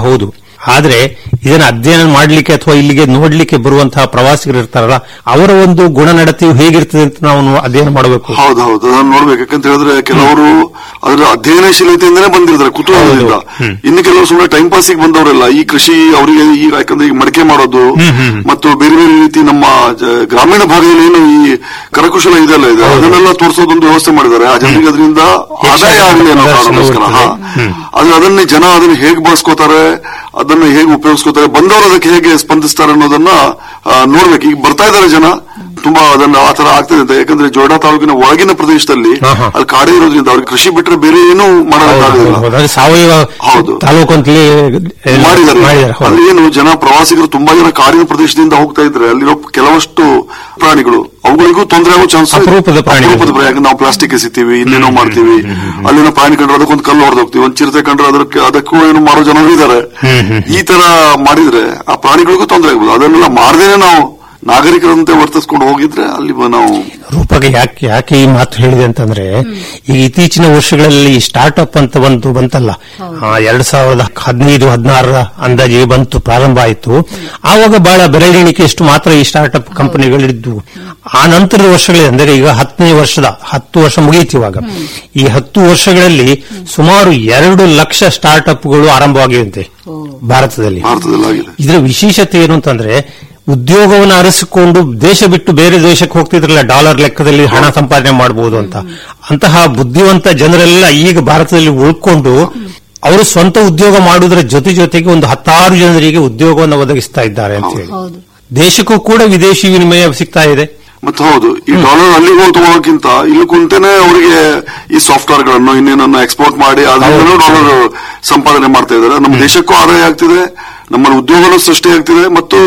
ಹೌದು ಆದ್ರೆ ಇದನ್ನ ಅಧ್ಯಯನ ಮಾಡ್ಲಿಕ್ಕೆ ಅಥವಾ ಇಲ್ಲಿಗೆ ನೋಡ್ಲಿಕ್ಕೆ ಬರುವಂತಹ ಪ್ರವಾಸಿಗರು ಇರ್ತಾರಲ್ಲ ಅವರ ಒಂದು ಗುಣನಡತೆಯು ಹೇಗಿರ್ತದೆ ಅಂತ ನಾವು ನೋ- ಅಧ್ಯಯನ ಮಾಡಬೇಕು ಹೌದು ಹೌದು ಅದನ್ನ ನೋಡ್ಬೇಕು ಯಾಕಂತ ಹೇಳಿದ್ರೆ ಕೆಲವರು ಅದರ ಅಧ್ಯಯನಶೀಲತೆಯಿಂದಲೇ ಬಂದಿರ್ತಾರೆ ಕುತೂಹಲದಿಂದ ಇನ್ನು ಕೆಲವರು ಸುಮ್ಮನೆ ಟೈಮ್ ಪಾಸಿಗೆ ಬಂದವರೆಲ್ಲ ಈ ಕೃಷಿ ಅವರಿಗೆ ಈಗ ಯಾಕಂದ್ರೆ ಈಗ ಮಡಿಕೆ ಮಾಡೋದು ಮತ್ತು ಬೇರೆ ಬೇರೆ ರೀತಿ ನಮ್ಮ ಜ- ಗ್ರಾಮೀಣ ಭಾಗದಲ್ಲಿ ಏನು ಈ ಕರಕುಶಲ ಇದೆಲ್ಲ ಇದೆ ಅದನ್ನೆಲ್ಲ ತೋರಿಸೋದೊಂದು ವ್ಯವಸ್ಥೆ ಮಾಡಿದ್ದಾರೆ ಆ ಜನರಿಗೆ ಅದರಿಂದ ಆದಾಯ ಆಗಲಿ ಅನ್ನೋ ಕಾರಣಕ್ಕೋಸ್ಕರ ಹಾ. ಆದ್ರೆ ಅದನ್ನೇ ಜನ ಅದನ್ನ ಹೇಗೆ ಬಳಸ್ಕೋತಾರೆ ಅದನ್ನ ಹೇಗೆ ಉಪಯೋಗಿಸ್ಕೋತಾರೆ ಬಂದವರು ಅದಕ್ಕೆ ಹೇಗೆ ಸ್ಪಂದಿಸ್ತಾರೆ ಅನ್ನೋದನ್ನ ಆ, ನೋಡ್ಬೇಕು ಈಗ ಬರ್ತಾ ಇದ್ದಾರೆ ಜನ ತುಂಬಾ ಅದನ್ನ ಆ ತರ ಆಗ್ತದೆ ಅಂತ ಯಾಕಂದ್ರೆ ಜೋಡಾ ತಾಲೂಕಿನ ಒಳಗಿನ ಪ್ರದೇಶದಲ್ಲಿ ಹಾ, ಹಾ. ಅಲ್ಲಿ ಕಾಡೇ ಇರೋದ್ರಿಂದ ಅವ್ರಿಗೆ ಕೃಷಿ ಬಿಟ್ಟರೆ ಬೇರೆ ಏನೂ ಮಾಡೋಕ್ಕಾಗೋದಿಲ್ಲ ಹೌದು, ಸಾವಯವ ಹೌದು. ತಾಲೂಕು ಅಂತಲೇ ಎಲ್ಲ ಮಾಡಿದ್ದಾರೆ ಮಾಡಿದ್ದಾರೆ ಹೌದು. ಅಲ್ಲಿ ಏನು ಜನ ಪ್ರವಾಸಿಗರು ತುಂಬಾ ಜನ ಕಾಡಿನ ಪ್ರದೇಶದಿಂದ ಹೋಗ್ತಾ ಇದ್ರೆ ಅಲ್ಲಿರೋ ಕೆಲವಷ್ಟು ಪ್ರಾಣಿಗಳು ಅವುಗಳಿಗೂ ತೊಂದರೆ ಆಗೋ ಚಾನ್ಸ್ ಅಪರೂಪದ ಪ್ರಾಣಿಗಳು. ಅಪರೂಪದ ಪ್ರಾಣಿ ಯಾಕಂದ್ರೆ ನಾವು ಪ್ಲಾಸ್ಟಿಕ್ ಎಸಿತೀವಿ ಇನ್ನೇನೋ ಮಾಡ್ತೀವಿ ಅಲ್ಲಿನ ಪ್ರಾಣಿ ಕಂಡ್ರೆ ಅದಕ್ಕೊಂದು ಕಲ್ಲು ಹೊಡೆದು ಹೋಗ್ತೀವಿ ಒಂದ್ ಚಿರತೆ ಕಂಡ್ರೆ ಅದಕ್ಕೆ ಅದಕ್ಕೂ ಏನು ಮಾಡೋ ಜನ ಇದ್ದಾರೆ ಈ ತರ ಮಾಡಿದ್ರೆ ಆ ಪ್ರಾಣಿಗಳಿಗೂ ತೊಂದರೆ ಆಗ್ಬೋದು ಅದನ್ನೆಲ್ಲ ಮಾಡದೇನೆ ನಾವು ನಾಗರಿಕರಂತೆ ವರ್ತಿಸ್ಕೊಂಡು ಹೋಗಿದ್ರೆ ಅಲ್ಲಿ ನಾವು ರೂಪಗೆ ಯಾಕೆ ಯಾಕೆ ಈ ಮಾತು ಹೇಳಿದೆ ಅಂತಂದ್ರೆ ಈಗ ಇತ್ತೀಚಿನ ವರ್ಷಗಳಲ್ಲಿ ಸ್ಟಾರ್ಟ್ಅಪ್ ಅಂತ ಒಂದು ಬಂತಲ್ಲ ಆ, ಎರಡ್ ಸಾವಿರದ ಹದಿನೈದು ಹದಿನಾರರ ಅಂದಾಜಿಗೆ ಬಂತು ಪ್ರಾರಂಭ ಆಯಿತು ಆವಾಗ ಬಹಳ ಬೆರಳೆಣಿಕೆಯಷ್ಟು ಮಾತ್ರ ಈ ಸ್ಟಾರ್ಟ್ಅಪ್ ಕಂಪನಿಗಳಿದ್ವು ಆ ನಂತರದ ವರ್ಷಗಳಲ್ಲಿ ಅಂದರೆ ಈಗ ಹತ್ತನೇ ವರ್ಷದ ಹತ್ತು ವರ್ಷ ಮುಗಿಯಿತು ಇವಾಗ ಈ ಹತ್ತು ವರ್ಷಗಳಲ್ಲಿ ಸುಮಾರು ಎರಡು ಲಕ್ಷ ಸ್ಟಾರ್ಟ್ಅಪ್ಗಳು ಆರಂಭವಾಗಿವೆ ಭಾರತದಲ್ಲಿ ಭಾರತದಲ್ಲಿ ಆಗಿದೆ ಇದರ ವಿಶೇಷತೆ ಏನು ಅಂತಂದ್ರೆ ಉದ್ಯೋಗವನ್ನು ಅರಸಿಕೊಂಡು ದೇಶ ಬಿಟ್ಟು ಬೇರೆ ದೇಶಕ್ಕೆ ಹೋಗ್ತಿದ್ರಲ್ಲ ಡಾಲರ್ ಲೆಕ್ಕದಲ್ಲಿ ಹಣ ಸಂಪಾದನೆ ಮಾಡಬಹುದು ಅಂತ ಅಂತಹ ಬುದ್ಧಿವಂತ ಜನರೆಲ್ಲ ಈಗ ಭಾರತದಲ್ಲಿ ಉಳ್ಕೊಂಡು ಅವರು ಸ್ವಂತ ಉದ್ಯೋಗ ಮಾಡುವುದರ ಜೊತೆ ಜೊತೆಗೆ ಒಂದು ಹತ್ತಾರು ಜನರಿಗೆ ಉದ್ಯೋಗವನ್ನು ಒದಗಿಸ್ತಾ ಇದ್ದಾರೆ ಅಂತ ಹೇಳಿ ಹೌದು ದೇಶಕ್ಕೂ ಕೂಡ ವಿದೇಶಿ ವಿನಿಮಯ ಸಿಗ್ತಾ ಇದೆ ಮತ್ತೆ ಹೌದು ಈ ಡಾಲರ್ ಅಲ್ಲಿಗೆ ಹೋಗಿ ತಗೊಳ್ಳೋಕ್ಕಿಂತ ಇಲ್ಲಿ ಕುಂತೇನೆ ಅವರಿಗೆ ಈ ಸಾಫ್ಟ್ವೇರ್ ಗಳನ್ನು ಇನ್ನೇನನ್ನ ಎಕ್ಸ್ಪೋರ್ಟ್ ಮಾಡಿ ಅದರಿಂದ ಡಾಲರ್ ಸಂಪಾದನೆ ಮಾಡ್ತಾ ಇದ್ದಾರೆ ನಮ್ಮ ದೇಶಕ್ಕೂ ಆದಾಯ ಆಗ್ತಿದೆ ನಮ್ಮ ಉದ್ಯೋಗನೂ ಸೃಷ್ಟಿ ಆಗ್ತಿದೆ ಮತ್ತು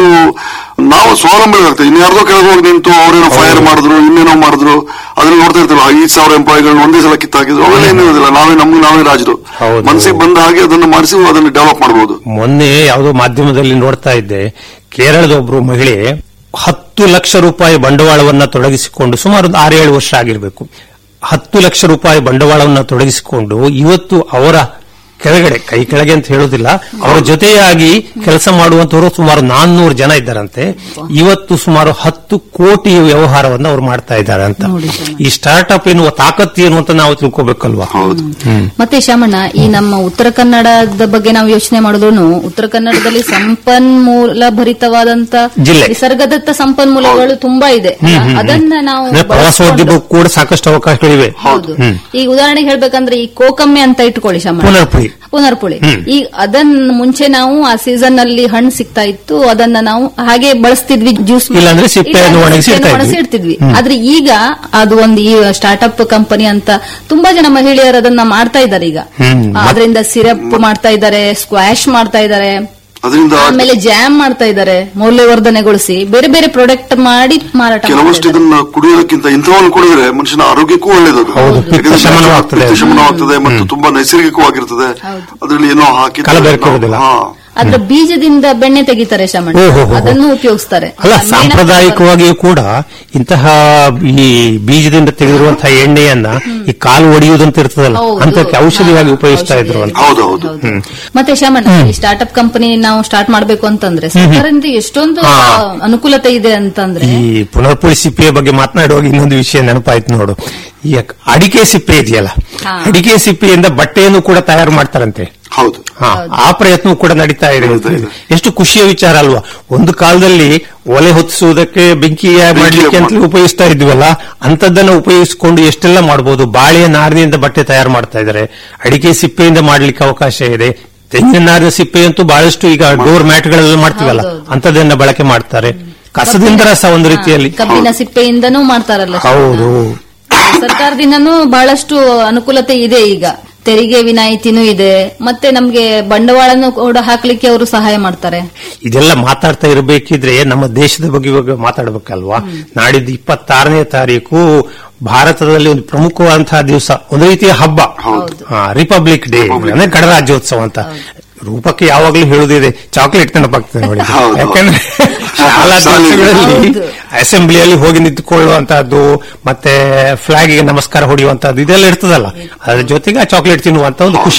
ನಾವು ಸ್ವಾವಲಂಬಿ ಆಗ್ತದೆ ಇನ್ಯಾರ್ದೋ ಕೆಳಗೆ ಹೋಗಿ ನಿಂತು ಅವರೇನೋ ಫೈರ್ ಮಾಡಿದ್ರು ಇನ್ನೇನೋ ಮಾಡಿದ್ರು ಅದನ್ನ ನೋಡ್ತಾ ಇರ್ತೀವಿ ಐದು ಸಾವಿರ ಎಂಪ್ಲಾಯಿಗಳನ್ನ ಒಂದೇ ಸಲ ಕಿತ್ತಾಕಿದ್ರು ಅವೆಲ್ಲ ಏನಿರೋದಿಲ್ಲ ನಾವೇ ನಮ್ಗೆ ನಾವೇ ರಾಜರು ಹೌದು. ಮನಸ್ಸಿಗೆ ಬಂದ ಹಾಗೆ ಅದನ್ನು ಮಾಡಿಸಿ ಅದನ್ನು ಡೆವಲಪ್ ಮಾಡಬಹುದು ಮೊನ್ನೆ ಯಾವುದೋ ಮಾಧ್ಯಮದಲ್ಲಿ ನೋಡ್ತಾ ಇದ್ದೆ ಕೇರಳದ ಒಬ್ರು ಮಹಿಳೆ ಹತ್ತು ಲಕ್ಷ ರೂಪಾಯಿ ಬಂಡವಾಳವನ್ನ ತೊಡಗಿಸಿಕೊಂಡು ಸುಮಾರು ಒಂದು ಆರೇಳು ವರ್ಷ ಆಗಿರಬೇಕು ಹತ್ತು ಲಕ್ಷ ರೂಪಾಯಿ ಬಂಡವಾಳವನ್ನ ತೊಡಗಿಸಿಕೊಂಡು ಇವತ್ತು ಅವರ ಕೆಳಗಡೆ ಕೈ ಕೆಳಗೆ ಅಂತ ಹೇಳೋದಿಲ್ಲ ಅವರ ಜೊತೆಯಾಗಿ ಕೆಲಸ ಮಾಡುವಂತವರು ಸುಮಾರು ನಾನ್ನೂರು ಜನ ಇದ್ದಾರಂತೆ ಇವತ್ತು ಸುಮಾರು ಹತ್ತು ಕೋಟಿ ವ್ಯವಹಾರವನ್ನ ಅವ್ರು ಮಾಡ್ತಾ ಇದ್ದಾರೆ ಅಂತ ಈ ಸ್ಟಾರ್ಟ್ಅಪ್ ಎನ್ನುವ ತಾಕತ್ತು ಏನು ಅಂತ ನಾವು ತಿಳ್ಕೋಬೇಕಲ್ವಾ ಹೌದು ಮತ್ತೆ ಶಾಮಣ್ಣ ಈ ನಮ್ಮ ಉತ್ತರ ಕನ್ನಡದ ಬಗ್ಗೆ ನಾವು ಯೋಚನೆ ಮಾಡಿದ್ರು ಉತ್ತರ ಕನ್ನಡದಲ್ಲಿ ಸಂಪನ್ಮೂಲ ಭರಿತವಾದಂತ ಜಿಲ್ಲೆ. ನಿಸರ್ಗದತ್ತ ಸಂಪನ್ಮೂಲಗಳು ತುಂಬಾ ಇದೆ ಅದನ್ನ ನಾವು ಅಂದ್ರೆ ಬಳಸ್ಕೊಂಡು- ಪ್ರವಾಸೋದ್ಯಮಕ್ಕೂ ಕೂಡ ಸಾಕಷ್ಟು ಅವಕಾಶಗಳಿವೆ ಹೌದು ಈಗ ಉದಾಹರಣೆಗೆ ಹೇಳ್ಬೇಕಂದ್ರೆ ಈ ಕೋಕಮ್ಮೆ ಅಂತ ಇಟ್ಕೊಳ್ಳಿ ಶಾಮಣ್ಣ ಪುನರ್ಪುರಿ ಪುನರ್ಪುಳಿ ಈ ಅದನ್ನ ಮುಂಚೆ ನಾವು ಆ ಸೀಸನ್ ಅಲ್ಲಿ ಹಣ್ಣು ಸಿಗ್ತಾ ಇತ್ತು ಅದನ್ನ ನಾವು ಹಾಗೆ ಬಳಸ್ತಿದ್ವಿ ಜ್ಯೂಸ್ ಇಲ್ಲಾಂದ್ರೆ ಸಿಪ್ಪೆಯನ್ನು ಒಣಗಿಸಿ ಇಡ್ತಾ ಇದ್ವಿ. ಇಡ್ತಿದ್ವಿ ಆದ್ರೆ ಈಗ ಅದು ಒಂದು ಈ ಸ್ಟಾರ್ಟ್ಅಪ್ ಕಂಪನಿ ಅಂತ ತುಂಬಾ ಜನ ಮಹಿಳೆಯರು ಅದನ್ನ ಮಾಡ್ತಾ ಇದ್ದಾರೆ ಈಗ ಹ್ಮ್. ಅದರಿಂದ ಸಿರಪ್ ಮಾಡ್ತಾ ಇದ್ದಾರೆ ಸ್ಕ್ವಾಶ್ ಮಾಡ್ತಾ ಇದ್ದಾರೆ ಅದರಿಂದ ಆಮೇಲೆ ಜಾಮ್ ಮಾಡ್ತಾ ಇದ್ದಾರೆ ಮೌಲ್ಯವರ್ಧನೆಗೊಳಿಸಿ ಬೇರೆ ಬೇರೆ ಪ್ರಾಡಕ್ಟ್ ಮಾಡಿ ಮಾರಾಟ ಮಾಡ್ತಾ ಕೆಲವಷ್ಟು ಇದ್ದಾರೆ. ಇದನ್ನ ಕುಡಿಯೋದಕ್ಕಿಂತ ಇಂಥವನ್ನು ಕುಡಿದ್ರೆ ಮನುಷ್ಯನ ಆರೋಗ್ಯಕ್ಕೂ ಒಳ್ಳೇದು ಅದು. ಹೌದು, ಪಿತ್ತ ಯಾಕಂದ್ರೆ ಶಮನವಾಗ್ತದೆ. ಪಿತ್ತ ಶಮನವಾಗ್ತದೆ ಮತ್ತು ತುಂಬಾ ನೈಸರ್ಗಿಕವಾಗಿರ್ತದೆ ಅದರಲ್ಲಿ ಏನೋ ಹಾಕಿ ಕಲಬೆರಕೆ ಇರೋದಿಲ್ಲ. ಅದ್ರ ಬೀಜದಿಂದ ಬೆಣ್ಣೆ ತೆಗಿತಾರೆ ಶಮಣ ಓ, ಹೋ, ಹೋ, ಹೋ. ಅದನ್ನು ಉಪಯೋಗಿಸ್ತಾರೆ ಅಲ್ಲ ಮೇಣಕ್ಕೆ ಸಾಂಪ್ರದಾಯಿಕವಾಗಿಯೂ ಕೂಡ ಇಂತಹ ಈ ಬೀಜದಿಂದ ತೆಗೆದಿರುವಂತಹ ಎಣ್ಣೆಯನ್ನ ಈ ಕಾಲು ಒಡೆಯುವುದಂತ ಇರ್ತದಲ್ಲ ಹೌದು. ಅಂತಕ್ಕೆ ಔಷಧಿಯಾಗಿ ಉಪಯೋಗಿಸ್ತಾ ಔಷಧಿ. ಇದ್ರು ಅಂತ ಹೌದು ಹೌದು ಹೌದು. ಮತ್ತೆ ಶಾಮಣ್ಣ ಈ ಸ್ಟಾರ್ಟ್ಅಪ್ ಕಂಪನಿ ನಾವು ಸ್ಟಾರ್ಟ್ ಮಾಡ್ಬೇಕು ಅಂತಂದ್ರೆ ಸರ್ಕಾರದಿಂದ ಎಷ್ಟೊಂದು ಹಾ. ಅನುಕೂಲತೆ ಇದೆ ಅಂತಂದ್ರೆ ಈ ಪುನರ್ಪುಳಿ ಸಿಪ್ಪೆಯ ಬಗ್ಗೆ ಮಾತನಾಡುವಾಗ ಇನ್ನೊಂದು ವಿಷಯ ನೆನಪಾಯ್ತು ನೋಡು ಈ ಅಡಿಕೆ ಸಿಪ್ಪೆ ಇದೆಯಲ್ಲ ಹಾ. ಅಡಿಕೆ ಸಿಪ್ಪೆಯಿಂದ ಬಟ್ಟೆಯನ್ನು ಕೂಡ ತಯಾರು ಮಾಡ್ತಾರಂತೆ ಹೌದು ಹಾ, ಆ ಪ್ರಯತ್ನ ಕೂಡ ನಡೀತಾ ಇದೆ ನಡೀತಾ ಇದೆ. ಎಷ್ಟು ಖುಷಿಯ ವಿಚಾರ ಅಲ್ವಾ ಒಂದು ಕಾಲದಲ್ಲಿ ಒಲೆ ಹೊತ್ತಿಸುವುದಕ್ಕೆ ಬೆಂಕಿ ಮಾಡ್ಲಿಕ್ಕೆ ಅಂತ ಉಪಯೋಗಿಸ್ತಾ ಇದ್ವಲ್ಲ ಅಂತದನ್ನ ಉಪಯೋಗಿಸಿಕೊಂಡು ಎಷ್ಟೆಲ್ಲ ಮಾಡಬಹುದು ಬಾಳೆಯ ನಾರಿನಿಂದ ಬಟ್ಟೆ ತಯಾರು ಮಾಡ್ತಾ ಇದ್ದಾರೆ ಅಡಿಕೆ ಸಿಪ್ಪೆಯಿಂದ ಮಾಡ್ಲಿಕ್ಕೆ ಅವಕಾಶ ಇದೆ ತೆಂಗಿನ ನಾರಿನ ಸಿಪ್ಪೆಯಂತೂ ಬಹಳಷ್ಟು ಈಗ ಡೋರ್ ಮ್ಯಾಟ್ಗಳೆಲ್ಲ ಮಾಡ್ತೀವಲ್ಲ ಹೌದು, ಹೌದು. ಅಂತದನ್ನ ಬಳಕೆ ಮಾಡ್ತಾರೆ ಕಸದಿಂದ ರಸ ಒಂದು ರೀತಿಯಲ್ಲಿ ಕಬ್ಬಿನ ಸಿಪ್ಪೆಯಿಂದನೂ ಮಾಡ್ತಾರಲ್ಲ ಹೌದು ಸರ್ಕಾರದಿಂದನೂ ಬಹಳಷ್ಟು ಅನುಕೂಲತೆ ಇದೆ ಈಗ ತೆರಿಗೆ ವಿನಾಯಿತಿನೂ ಇದೆ ಮತ್ತೆ ನಮ್ಗೆ ಬಂಡವಾಳನು ಕೂಡ ಹಾಕ್ಲಿಕ್ಕೆ ಅವರು ಸಹಾಯ ಮಾಡ್ತಾರೆ ಇದೆಲ್ಲ ಮಾತಾಡ್ತಾ ಇರಬೇಕಿದ್ರೆ ನಮ್ಮ ದೇಶದ ಬಗ್ಗೆ ಇವಾಗ ಮಾತಾಡಬೇಕಲ್ವಾ ನಾಡಿದ್ದು ಇಪ್ಪತ್ತಾರನೇ ತಾರೀಕು ಭಾರತದಲ್ಲಿ ಒಂದು ಪ್ರಮುಖವಾದಂತಹ ದಿವಸ ಒಂದು ರೀತಿಯ ಹಬ್ಬ ಹೌದು. ರಿಪಬ್ಲಿಕ್ ಡೇ ಅಂದ್ರೆ ಗಣರಾಜ್ಯೋತ್ಸವ ಅಂತ ರೂಪಕ್ಕೆ ಯಾವಾಗ್ಲೂ ಹೇಳುದಿದೆ ಚಾಕ್ಲೇಟ್ ನೆನಪಾಗ್ತದೆ ನೋಡಿ ಹೌದು. ಯಾಕಂದ್ರೆ ಶಾಲಾ ದಿವಸಗಳಲ್ಲಿ ಹೌದು. ಅಸೆಂಬ್ಲಿಯಲ್ಲಿ ಹೋಗಿ ನಿಂತುಕೊಳ್ಳುವಂತಹದ್ದು ಮತ್ತೆ ಫ್ಲಾಗ್ ಗೆ ನಮಸ್ಕಾರ ಹೊಡೆಯುವಂತಹದ್ದು ಇದೆಲ್ಲ ಇರ್ತದಲ್ಲ ಅದ್ರ ಜೊತೆಗೆ ಆ ಚಾಕ್ಲೇಟ್ ತಿನ್ನುವಂತ ಒಂದು ಖುಷಿ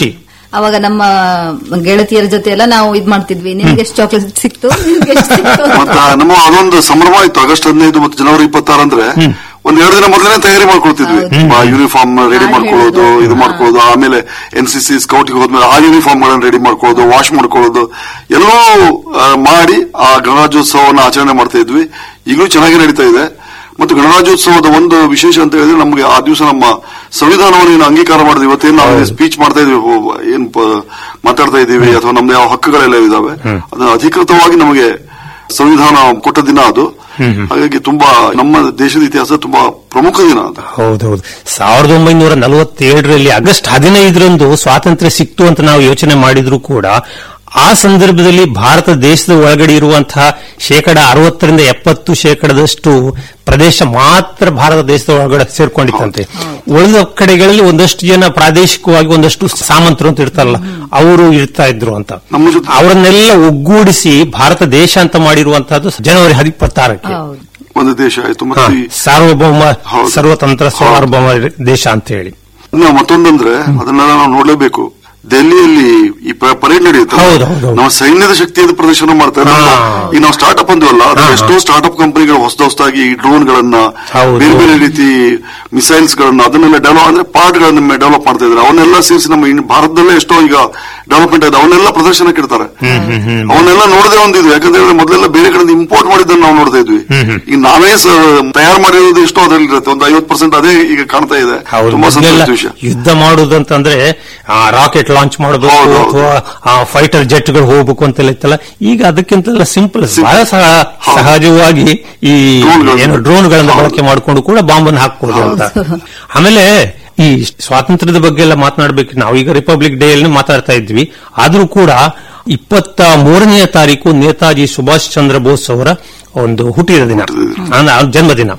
ಅವಾಗ ನಮ್ಮ ಗೆಳತಿಯರ ಜೊತೆ ಎಲ್ಲ ನಾವು ಇದ್ ಮಾಡ್ತಿದ್ವಿ ನಿಮ್ಗೆ ಎಷ್ಟು ಚಾಕ್ಲೇಟ್ ಸಿಕ್ತು ನಿಮ್ಗೆ ಎಷ್ಟು ಸಿಕ್ತು ಮತ್ತ ನಮ್ಮ ಅದೊಂದು ಸಂಭ್ರಮ ಇತ್ತು ಆಗಸ್ಟ್ ಹದಿನೈದು ಮತ್ತು ಜನವರಿ ಇಪ್ಪತ್ತಾರು ಅಂದ್ರೆ ಒಂದ್ ಎರಡು ದಿನ ಮೊದಲನೇ ತಯಾರಿ ಮಾಡ್ಕೊಳ್ತಿದ್ವಿ ಯೂನಿಫಾರ್ಮ್ ರೆಡಿ ಹಾ, ಮಾಡ್ಕೊಳ್ಳೋದು ಹೇಳೋದು. ಇದು ಮಾಡ್ಕೊಳ್ಳೋದು ಆಮೇಲೆ ಎನ್ ಸಿ ಸಿ ಸ್ಕೌಟ್ಗೆ ಹೋದ್ಮೇಲೆ ಆ ಯೂನಿಫಾರ್ಮ್ ಗಳನ್ನ ರೆಡಿ ಮಾಡ್ಕೊಳ್ಳೋದು ವಾಶ್ ಮಾಡ್ಕೊಳ್ಳೋದು ಎಲ್ಲೋ ಆ, ಮಾಡಿ ಆ ಗಣರಾಜ್ಯೋತ್ಸವವನ್ನು ಆಚರಣೆ ಮಾಡ್ತಾ ಇದ್ವಿ ಈಗಲೂ ಚೆನ್ನಾಗಿ ನಡೀತಾ ಇದೆ ಮತ್ತು ಗಣರಾಜ್ಯೋತ್ಸವದ ಒಂದು ವಿಶೇಷ ಅಂತ ಹೇಳಿದ್ರೆ ನಮಗೆ ಆ ದಿವಸ ನಮ್ಮ ಸಂವಿಧಾನವನ್ನು ಏನು ಅಂಗೀಕಾರ ಮಾಡಿದ್ವಿ ಇವತ್ತೇನು ನಾವು ಸ್ಪೀಚ್ ಮಾಡ್ತಾ ಇದೀವಿ ಓ, ಏನ್ ಪ- ಮಾತಾಡ್ತಾ ಇದ್ದೀವಿ ಅಥವಾ ನಮ್ದು ಯಾವ ಹಕ್ಕುಗಳೆಲ್ಲ ಇದಾವೆ ಅದನ್ನ ಅಧಿಕೃತವಾಗಿ ನಮಗೆ ಸಂವಿಧಾನ ಕೊಟ್ಟ ದಿನ ಅದು ಹಾಗಾಗಿ ತುಂಬಾ ನಮ್ಮ ದೇಶದ ಇತಿಹಾಸ ತುಂಬಾ ಪ್ರಮುಖ ದಿನ ಅದು ಹೌದೌದು ಸಾವಿರದ ಒಂಬೈನೂರ ನಲವತ್ತೇಳರಲ್ಲಿ ಆಗಸ್ಟ್ ಹದಿನೈದರಂದು ಸ್ವಾತಂತ್ರ್ಯ ಸಿಕ್ತು ಅಂತ ನಾವು ಯೋಚನೆ ಮಾಡಿದ್ರು ಕೂಡ ಆ ಸಂದರ್ಭದಲ್ಲಿ ಭಾರತ ದೇಶದ ಒಳಗಡೆ ಇರುವಂತಹ ಶೇಕಡ ಅರವತ್ತರಿಂದ ಎಪ್ಪತ್ತು ಶೇಕಡದಷ್ಟು ಪ್ರದೇಶ ಮಾತ್ರ ಭಾರತ ದೇಶದ ಒಳಗಡೆ ಸೇರ್ಕೊಂಡಿತ್ತಂತೆ ಉಳಿದ ಕಡೆಗಳಲ್ಲಿ ಒಂದಷ್ಟು ಜನ ಪ್ರಾದೇಶಿಕವಾಗಿ ಒಂದಷ್ಟು ಸಾಮಂತರು ಅಂತ ಇರ್ತಾರಲ್ಲ ಅವರು ಇರ್ತಾ ಇದ್ರು ಅಂತ ನಮ್ಮ ಜೊತೆ ಅವರನ್ನೆಲ್ಲ ಒಗ್ಗೂಡಿಸಿ ಭಾರತ ದೇಶ ಅಂತ ಮಾಡಿರುವಂತಹದ್ದು ಜನವರಿ ಹದಿಪ್ಪತ್ತಾರಕ್ಕೆ ಹೌದು ಒಂದು ದೇಶ ಆಯ್ತು ಹಾ, ಮತ್ತೆ ಈ ಸಾರ್ವಭೌಮ ಹೌದು. ಸರ್ವತಂತ್ರ ಸಾರ್ವಭೌಮ ದೇಶ ಅಂತ ಹೇಳಿ ಇನ್ನು ಮತ್ತೊಂದಂದ್ರೆ ಅದನ್ನೆಲ್ಲ ನಾವು ನೋಡ್ಲೇಬೇಕು ದೆಹಲಿಯಲ್ಲಿ ಈ ಪರೇಡ್ ನಡೆಯುತ್ತೆ ಹೌದು, ಹೌದು, ಹೌದು. ನಾವು ಸೈನ್ಯದ ಶಕ್ತಿಯನ್ನು ಪ್ರದರ್ಶನ ಮಾಡ್ತಾ ಇದ್ದೀವಿ ಹಾ. ಈಗ ನಾವು ಸ್ಟಾರ್ಟ್ಅಪ್ ಅಂದ್ವಲ್ಲ ಅದು ಹಾ, ಹಾ. ಎಷ್ಟೋ ಸ್ಟಾರ್ಟ್ಅಪ್ ಕಂಪನಿಗಳು ಹೊಸದ ಹೊಸದಾಗಿ ಡ್ರೋನ್ ಗಳನ್ನ ಹೌದು. ಬೇರೆ ಬೇರೆ ರೀತಿ ಮಿಸೈಲ್ಸ್ ಗಳನ್ನ ಅದನ್ನೆಲ್ಲ ಡೆವಲಪ್ ಅಂದ್ರೆ ಪಾರ್ಟ್ ಗಳನ್ನ ಡೆವಲಪ್ ಮಾಡ್ತಾ ಇದ್ದಾರೆ ಅವನ್ನೆಲ್ಲ ಸೇರಿಸಿ ನಮ್ಮ ಇನ್- ಭಾರತದಲ್ಲೇ ಎಷ್ಟೋ ಈಗ ಡೆವಲಪ್ಮೆಂಟ್ ಆಗಿದೆ ಅವನ್ನೆಲ್ಲ ಪ್ರದರ್ಶನಕ್ಕೆ ಇಡ್ತಾರೆ ಅವನ್ನೆಲ್ಲ ನೋಡದೆ ಒಂದಿದ್ವಿ ಯಾಕಂದ್ರೆ ಮೊದಲೆಲ್ಲ ಬೇರೆ ಕಡೆಯಿಂದ ಇಂಪೋರ್ಟ್ ಮಾಡಿದ್ದನ್ನು ನಾವು ನೋಡ್ತಾ ಇದ್ವಿ ಈಗ ನಾವೇ ಸ- ತಯಾರು ಮಾಡಿರೋದು ಎಷ್ಟೋ ಅದ್ರಲ್ಲಿ ಇರುತ್ತೆ ಒಂದು ಐವತ್ತು ಪರ್ಸೆಂಟ್ ಅದೇ ಈಗ ಕಾಣ್ತಾ ಇದೆ ಹೌದು ತುಂಬಾ ಮೊದ್ಲೆಲ್ಲ ಸಂತೋಷದ ವಿಷಯ ಯುದ್ಧ ಮಾಡುವುದಂತಂದ್ರೆ ರಾಕೆಟ್ ಲಾಂಚ್ ಮಾಡಬೇಕು ಹೌದು, ಹೌದು. ಅಥವಾ ಫೈಟರ್ ಜೆಟ್ಗಳು ಹೋಗ್ಬೇಕು ಅಂತೆಲ್ಲ ಇತ್ತಲ್ಲ ಈಗ ಅದಕ್ಕಿಂತಲ್ಲ ಸಿಂಪಲ್ Simple. ಬಹಳ ಸಹ- ಸಹಜವಾಗಿ ಈ Drone-ಗಳನ್ನ. ಏನು ಡ್ರೋನ್ಗಳನ್ನು ಹೌದು. ಬಳಕೆ ಮಾಡಿಕೊಂಡು ಕೂಡ ಬಾಂಬನ್ನು ಹಾಕಬಹುದು ಅಂತ ಆಮೇಲೆ ಈ ಸ್ವಾತಂತ್ರ್ಯದ ಬಗ್ಗೆ ಎಲ್ಲ ಮಾತನಾಡಬೇಕು ನಾವು ಈಗ ರಿಪಬ್ಲಿಕ್ ಡೇ ಅಲ್ಲಿ ಮಾತಾಡ್ತಾ ಇದ್ವಿ ಆದ್ರೂ ಕೂಡ ಇಪ್ಪತ್ತ ಮೂರನೆಯ ತಾರೀಕು ನೇತಾಜಿ ಸುಭಾಷ್ ಚಂದ್ರ ಬೋಸ್ ಅವರ ಒಂದು ಹುಟ್ಟಿದ ದಿನ ಅಂದ್ರೆ ಅವ್ರ ಜನ್ಮದಿನ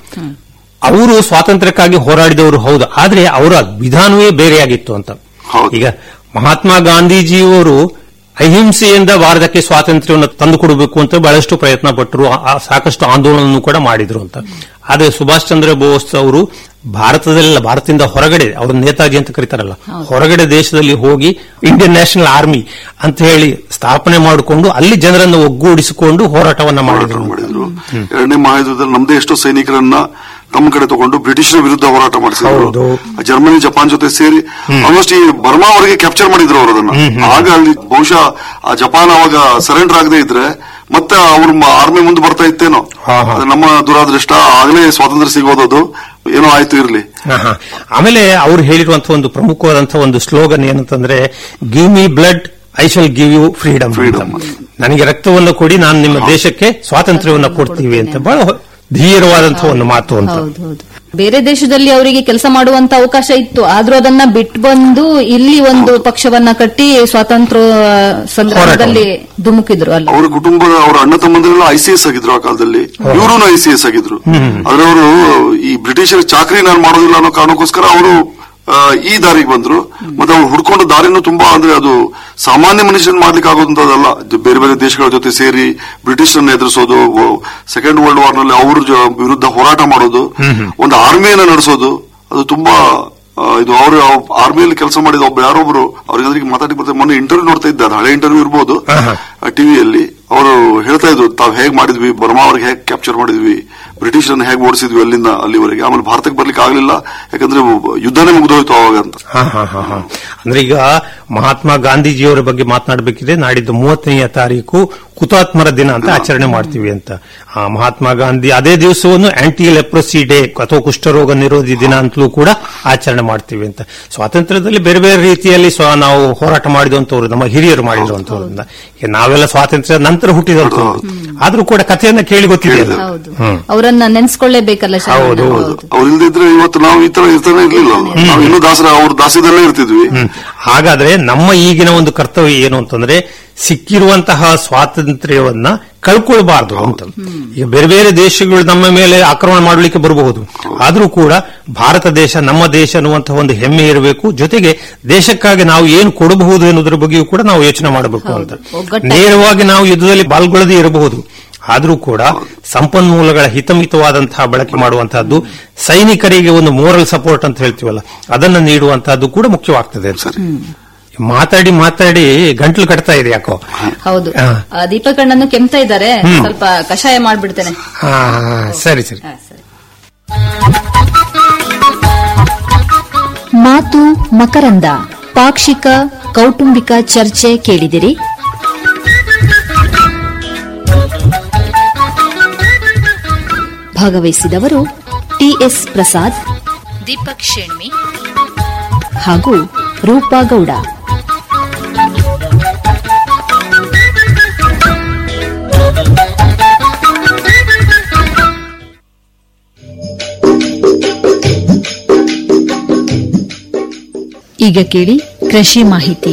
ಅವರು ಸ್ವಾತಂತ್ರ್ಯಕ್ಕಾಗಿ ಹೋರಾಡಿದವರು ಹೌದು ಆದ್ರೆ ಅವರ ವಿಧಾನವೇ ಬೇರೆಯಾಗಿತ್ತು ಅಂತ ಹೌದು. ಈಗ ಮಹಾತ್ಮ ಗಾಂಧೀಜಿಯವರು ಅಹಿಂಸೆಯಿಂದ ಭಾರತಕ್ಕೆ ಸ್ವಾತಂತ್ರ್ಯವನ್ನು ತಂದುಕೊಡಬೇಕು ಅಂತ ಬಹಳಷ್ಟು ಪ್ರಯತ್ನ ಪಟ್ಟರು ಆ- ಆ ಸಾಕಷ್ಟು ಆಂದೋಲನ ಕೂಡ ಮಾಡಿದ್ರು ಅಂತ ಆದ್ರೆ ಸುಭಾಷ್ ಚಂದ್ರ ಬೋಸ್ ಅವರು ಭಾರತದಲ್ಲ ಭಾರತದಿಂದ ಹೊರಗಡೆ ಅವರು ನೇತಾಜಿ ಅಂತ ಕರೀತಾರಲ್ಲ ಹೊರಗಡೆ ದೇಶದಲ್ಲಿ ಹೋಗಿ ಇಂಡಿಯನ್ ನ್ಯಾಷನಲ್ ಆರ್ಮಿ ಅಂತ ಹೇಳಿ ಸ್ಥಾಪನೆ ಮಾಡಿಕೊಂಡು ಅಲ್ಲಿ ಜನರನ್ನು ಒಗ್ಗೂಡಿಸಿಕೊಂಡು ಹೋರಾಟವನ್ನ ಮಾಡಿದ್ರು ಹೋರಾಟ ಮಾಡಿದ್ರು ಎರಡನೇ ಮಹಾಯುದ್ಧದಲ್ಲಿ ನಮ್ದೇ ಎಷ್ಟೋ ಸೈನಿಕರನ್ನ ತಮ್ಮ ಕಡೆ ತಗೊಂಡು ಬ್ರಿಟಿಷರ ವಿರುದ್ಧ ಹೋರಾಟ ಹೌದು. ಮಾಡಿಸಿದ್ರು ಜರ್ಮನಿ ಜಪಾನ್ ಜೊತೆ ಸೇರಿ ಆಲ್ಮೋಸ್ಟ್ ಈ ಬರ್ಮಾ ಅವರಿಗೆ ಕ್ಯಾಪ್ಚರ್ ಮಾಡಿದ್ರು ಅವರು ಅದನ್ನ ಆಗ ಅಲ್ಲಿ ಬಹುಶಃ ಆ ಜಪಾನ್ ಅವಾಗ ಸರೆಂಡರ್ ಆಗದೆ ಇದ್ರೆ ಮತ್ತೆ ಅವ್ರ ಆರ್ಮಿ ಮುಂದೆ ಬರ್ತಾ ಇತ್ತೇನೋ ಹಾ, ಹಾ. ಅದು ನಮ್ಮ ದುರಾದೃಷ್ಟ ಆಗಲೇ ಸ್ವಾತಂತ್ರ್ಯ ಸಿಗೋದದು ಏನೋ ಆಯ್ತು ಇರ್ಲಿ ಆಹಾ. ಆಮೇಲೆ ಅವರು ಹೇಳಿರುವಂತಹ ಒಂದು ಪ್ರಮುಖವಾದಂತಹ ಒಂದು ಸ್ಲೋಗನ್ ಏನಂತಂದ್ರೆ give me blood I shall give you freedom Freedom. ನನಗೆ ರಕ್ತವನ್ನು ಕೊಡಿ ನಾನು ನಿಮ್ಮ ದೇಶಕ್ಕೆ ಸ್ವಾತಂತ್ರ್ಯವನ್ನು ಕೊಡ್ತೀವಿ ಅಂತ ಬಹಳ ಧೀರವಾದಂತಹ ಒಂದು ಮಾತು ಅಂತ ಹೌದು ಹೌದು ಬೇರೆ ದೇಶದಲ್ಲಿ ಅವರಿಗೆ ಕೆಲಸ ಮಾಡುವಂತ ಅವಕಾಶ ಇತ್ತು ಆದ್ರೂ ಅದನ್ನ ಬಿಟ್ಟು ಬಂದು ಇಲ್ಲಿ ಒಂದು ಪಕ್ಷವನ್ನ ಕಟ್ಟಿ ಸ್ವಾತಂತ್ರ್ಯ ಸಂಗ್ರಾಮದಲ್ಲಿ ಧುಮುಕಿದ್ರು ಅಲ್ಲ ಅವರ ಕುಟುಂಬದ ಅವರ ಅಣ್ಣ ತಮ್ಮಂದಿರೆಲ್ಲ ಐ ಸಿ ಎಸ್ ಆಗಿದ್ರು ಆ ಕಾಲದಲ್ಲಿ ಇವರು ಐ ಸಿ ಎಸ್ ಆಗಿದ್ರು ಆದ್ರೆ ಅವರು ಈ ಬ್ರಿಟಿಷರ ಚಾಕರಿ ನಾನು ಮಾಡೋದಿಲ್ಲ ಅನ್ನೋ ಕಾರಣಕ್ಕೋಸ್ಕರ ಅವರು ಈ ದಾರಿಗೆ ಬಂದ್ರು ಮತ್ತೆ ಅವ್ರು ಹುಡ್ಕೊಂಡ ದಾರಿನೂ ತುಂಬಾ ಅಂದ್ರೆ ಅದು ಸಾಮಾನ್ಯ ಮನುಷ್ಯನ್ ಮಾಡ್ಲಿಕ್ಕೆ ಆಗೋದಂತದಲ್ಲ ಇದು ಬೇರೆ ಬೇರೆ ದೇಶಗಳ ಜೊತೆ ಸೇರಿ ಬ್ರಿಟಿಷರನ್ನ ಎದುರಿಸೋದು ಸೆಕೆಂಡ್ ವರ್ಲ್ಡ್ ವಾರ್ ನಲ್ಲಿ ಅವ್ರ ಜೊ- ವಿರುದ್ಧ ಹೋರಾಟ ಮಾಡೋದು ಒಂದು ಆರ್ಮಿಯನ್ನ ನಡೆಸೋದು ಅದು ತುಂಬಾ ಆ, ಇದು ಅವರು ಆರ್ಮಿಯಲ್ಲಿ ಕೆಲಸ ಮಾಡಿದ ಒಬ್ಬ ಯಾರೊಬ್ರು ಅವ್ರಿಗೆ ಮಾತಾಡಿ ಬರ್ತಾರೆ ಮೊನ್ನೆ ಇಂಟರ್ವ್ಯೂ ನೋಡ್ತಾ ಇದ್ದೆ ಅದು ಹಳೆ ಇಂಟರ್ವ್ಯೂ ಇರ್ಬೋದು ಆಹಾ. ಟಿವಿಯಲ್ಲಿ ಅವರು ಹೇಳ್ತಾ ಇದ್ರು ತಾವು ಹೇಗ್ ಮಾಡಿದ್ವಿ ಬರ್ಮಾ ಅವ್ರಿಗೆ ಹೇಗ್ ಕ್ಯಾಪ್ಚರ್ ಮಾಡಿದ್ವಿ ಬ್ರಿಟಿಷರನ್ನ ಹೇಗ್ ಓಡಿಸಿದ್ವಿ ಅಲ್ಲಿಂದ ಅಲ್ಲಿವರೆಗೆ ಆಮೇಲೆ ಭಾರತಕ್ಕೆ ಬರ್ಲಿಕ್ಕೆ ಆಗ್ಲಿಲ್ಲ ಯಾಕಂದ್ರೆ ಯುದ್ಧನೇ ಮುಗಿದೋಯ್ತು ಅವಾಗ ಅಂತ ಹಾ, ಹಾ, ಹಾ, ಹಾ. ಅಂದ್ರೆ ಈಗ ಮಹಾತ್ಮ ಗಾಂಧೀಜಿಯವರ ಬಗ್ಗೆ ಮಾತನಾಡಬೇಕಿದ್ರೆ ನಾಡಿದ್ದು ಮೂವತ್ತನೆಯ ತಾರೀಕು ಹುತಾತ್ಮರ ದಿನ ಅಂತ ಆಚರಣೆ ಮಾಡ್ತೀವಿ ಅಂತ ಆ, ಮಹಾತ್ಮ ಗಾಂಧಿ ಅದೇ ದಿವಸವನ್ನು ಆಂಟಿ ಲೆಪ್ರಸಿ ಡೇ ಅಥವಾ ಕುಷ್ಠರೋಗ ನಿರೋಧಿ ದಿನ ಅಂತಲೂ ಕೂಡ ಆಚರಣೆ ಮಾಡ್ತೀವಿ ಅಂತ ಸ್ವಾತಂತ್ರ್ಯದಲ್ಲಿ ಬೇರೆ ಬೇರೆ ರೀತಿಯಲ್ಲಿ ಸ್ವ- ನಾವು ಹೋರಾಟ ಮಾಡಿದಂತವ್ರು ನಮ್ಮ ಹಿರಿಯರು ಮಾಡಿರುವಂತವ್ರಿಂದ ಈಗ ನಾವೆಲ್ಲ ಸ್ವಾತಂತ್ರ್ಯ ನಂತರ ಹುಟ್ಟಿದಂತವ್ರು ಆದ್ರೂ ಕೂಡ ಕಥೆಯನ್ನ ಕೇಳಿ ಗೊತ್ತಿದೆಯಲ್ಲ ಹೌದು ಅವರನ್ನ ನೆನ್ಸ್ಕೊಳ್ಳೇಬೇಕಲ್ಲ ಶಾಲೆನ. ಹೌದು, ಹೌದು ಅವ್ರು ಇಲ್ದಿದ್ರೆ ಇವತ್ತು ನಾವು ಈ ತರ ಇರ್ತಾನೆ ಇರ್ಲಿಲ್ಲ ನಾವು ಇನ್ನೂ ದಾಸರ ಅವ್ರ ದಾಸ್ಯದಲ್ಲೇ ಇರ್ತಿದ್ವಿ ಹ್ಮ್. ಹಾಗಾದ್ರೆ ನಮ್ಮ ಈಗಿನ ಒಂದು ಕರ್ತವ್ಯ ಏನು ಅಂತಂದ್ರೆ ಸಿಕ್ಕಿರುವಂತಹ ಸ್ವಾತಂತ್ರ್ಯವನ್ನ ಕಳ್ಕೊಳ್ಬಾರ್ದು ಅಂತ ಈಗ ಬೇರೆ ಬೇರೆ ದೇಶಗಳು ನಮ್ಮ ಮೇಲೆ ಆಕ್ರಮಣ ಮಾಡಲಿಕ್ಕೆ ಬರಬಹುದು ಆದ್ರೂ ಕೂಡ ಭಾರತ ದೇಶ ನಮ್ಮ ದೇಶ ಅನ್ನುವಂತಹ ಒಂದು ಹೆಮ್ಮೆ ಇರಬೇಕು ಜೊತೆಗೆ ದೇಶಕ್ಕಾಗಿ ನಾವು ಏನು ಕೊಡಬಹುದು ಎನ್ನುವುದರ ಬಗ್ಗೆಯೂ ಕೂಡ ನಾವು ಯೋಚನೆ ಮಾಡಬೇಕು ಅಂತ ಒಗ್ಗಟ್ಟಾಗಿ. ನೇರವಾಗಿ ನಾವು ಯುದ್ಧದಲ್ಲಿ ಪಾಲ್ಗೊಳ್ಳದೇ ಇರಬಹುದು ಆದ್ರೂ ಕೂಡ ಸಂಪನ್ಮೂಲಗಳ ಹಿತಮಿತವಾದಂತಹ ಬಳಕೆ ಮಾಡುವಂತಹದ್ದು ಸೈನಿಕರಿಗೆ ಒಂದು ಮೋರಲ್ ಸಪೋರ್ಟ್ ಅಂತ ಹೇಳ್ತೀವಲ್ಲ ಅದನ್ನು ನೀಡುವಂತಹದ್ದು ಕೂಡ ಮುಖ್ಯವಾಗ್ತದೆ ಅಂತ ಮಾತಾಡಿ ಮಾತಾಡಿ ಗಂಟ್ಲು ಕಟ್ತಾ ಇದೆ ಯಾಕೋ ಹೌದು ಹಾ. ಆ, ದೀಪಕಣ್ಣನ್ನು ಕೆಮ್ತಾ ಇದ್ದಾರೆ ಸ್ವಲ್ಪ ಕಷಾಯ ಮಾಡ್ಬಿಡ್ತೇನೆ ಹಾ ಸರಿ ಸರಿ ಹಾ, ಸರಿ ಮಾತು ಮಕರಂದ ಪಾಕ್ಷಿಕ ಕೌಟುಂಬಿಕ ಚರ್ಚೆ ಕೇಳಿದಿರಿ ಭಾಗವಹಿಸಿದವರು ಟಿಎಸ್ ಪ್ರಸಾದ್ ದೀಪಕ್ ಶೆಣ್ಮಿ ಹಾಗೂ ರೂಪಾ ಗೌಡ ಈಗ ಕೇಳಿ ಕೃಷಿ ಮಾಹಿತಿ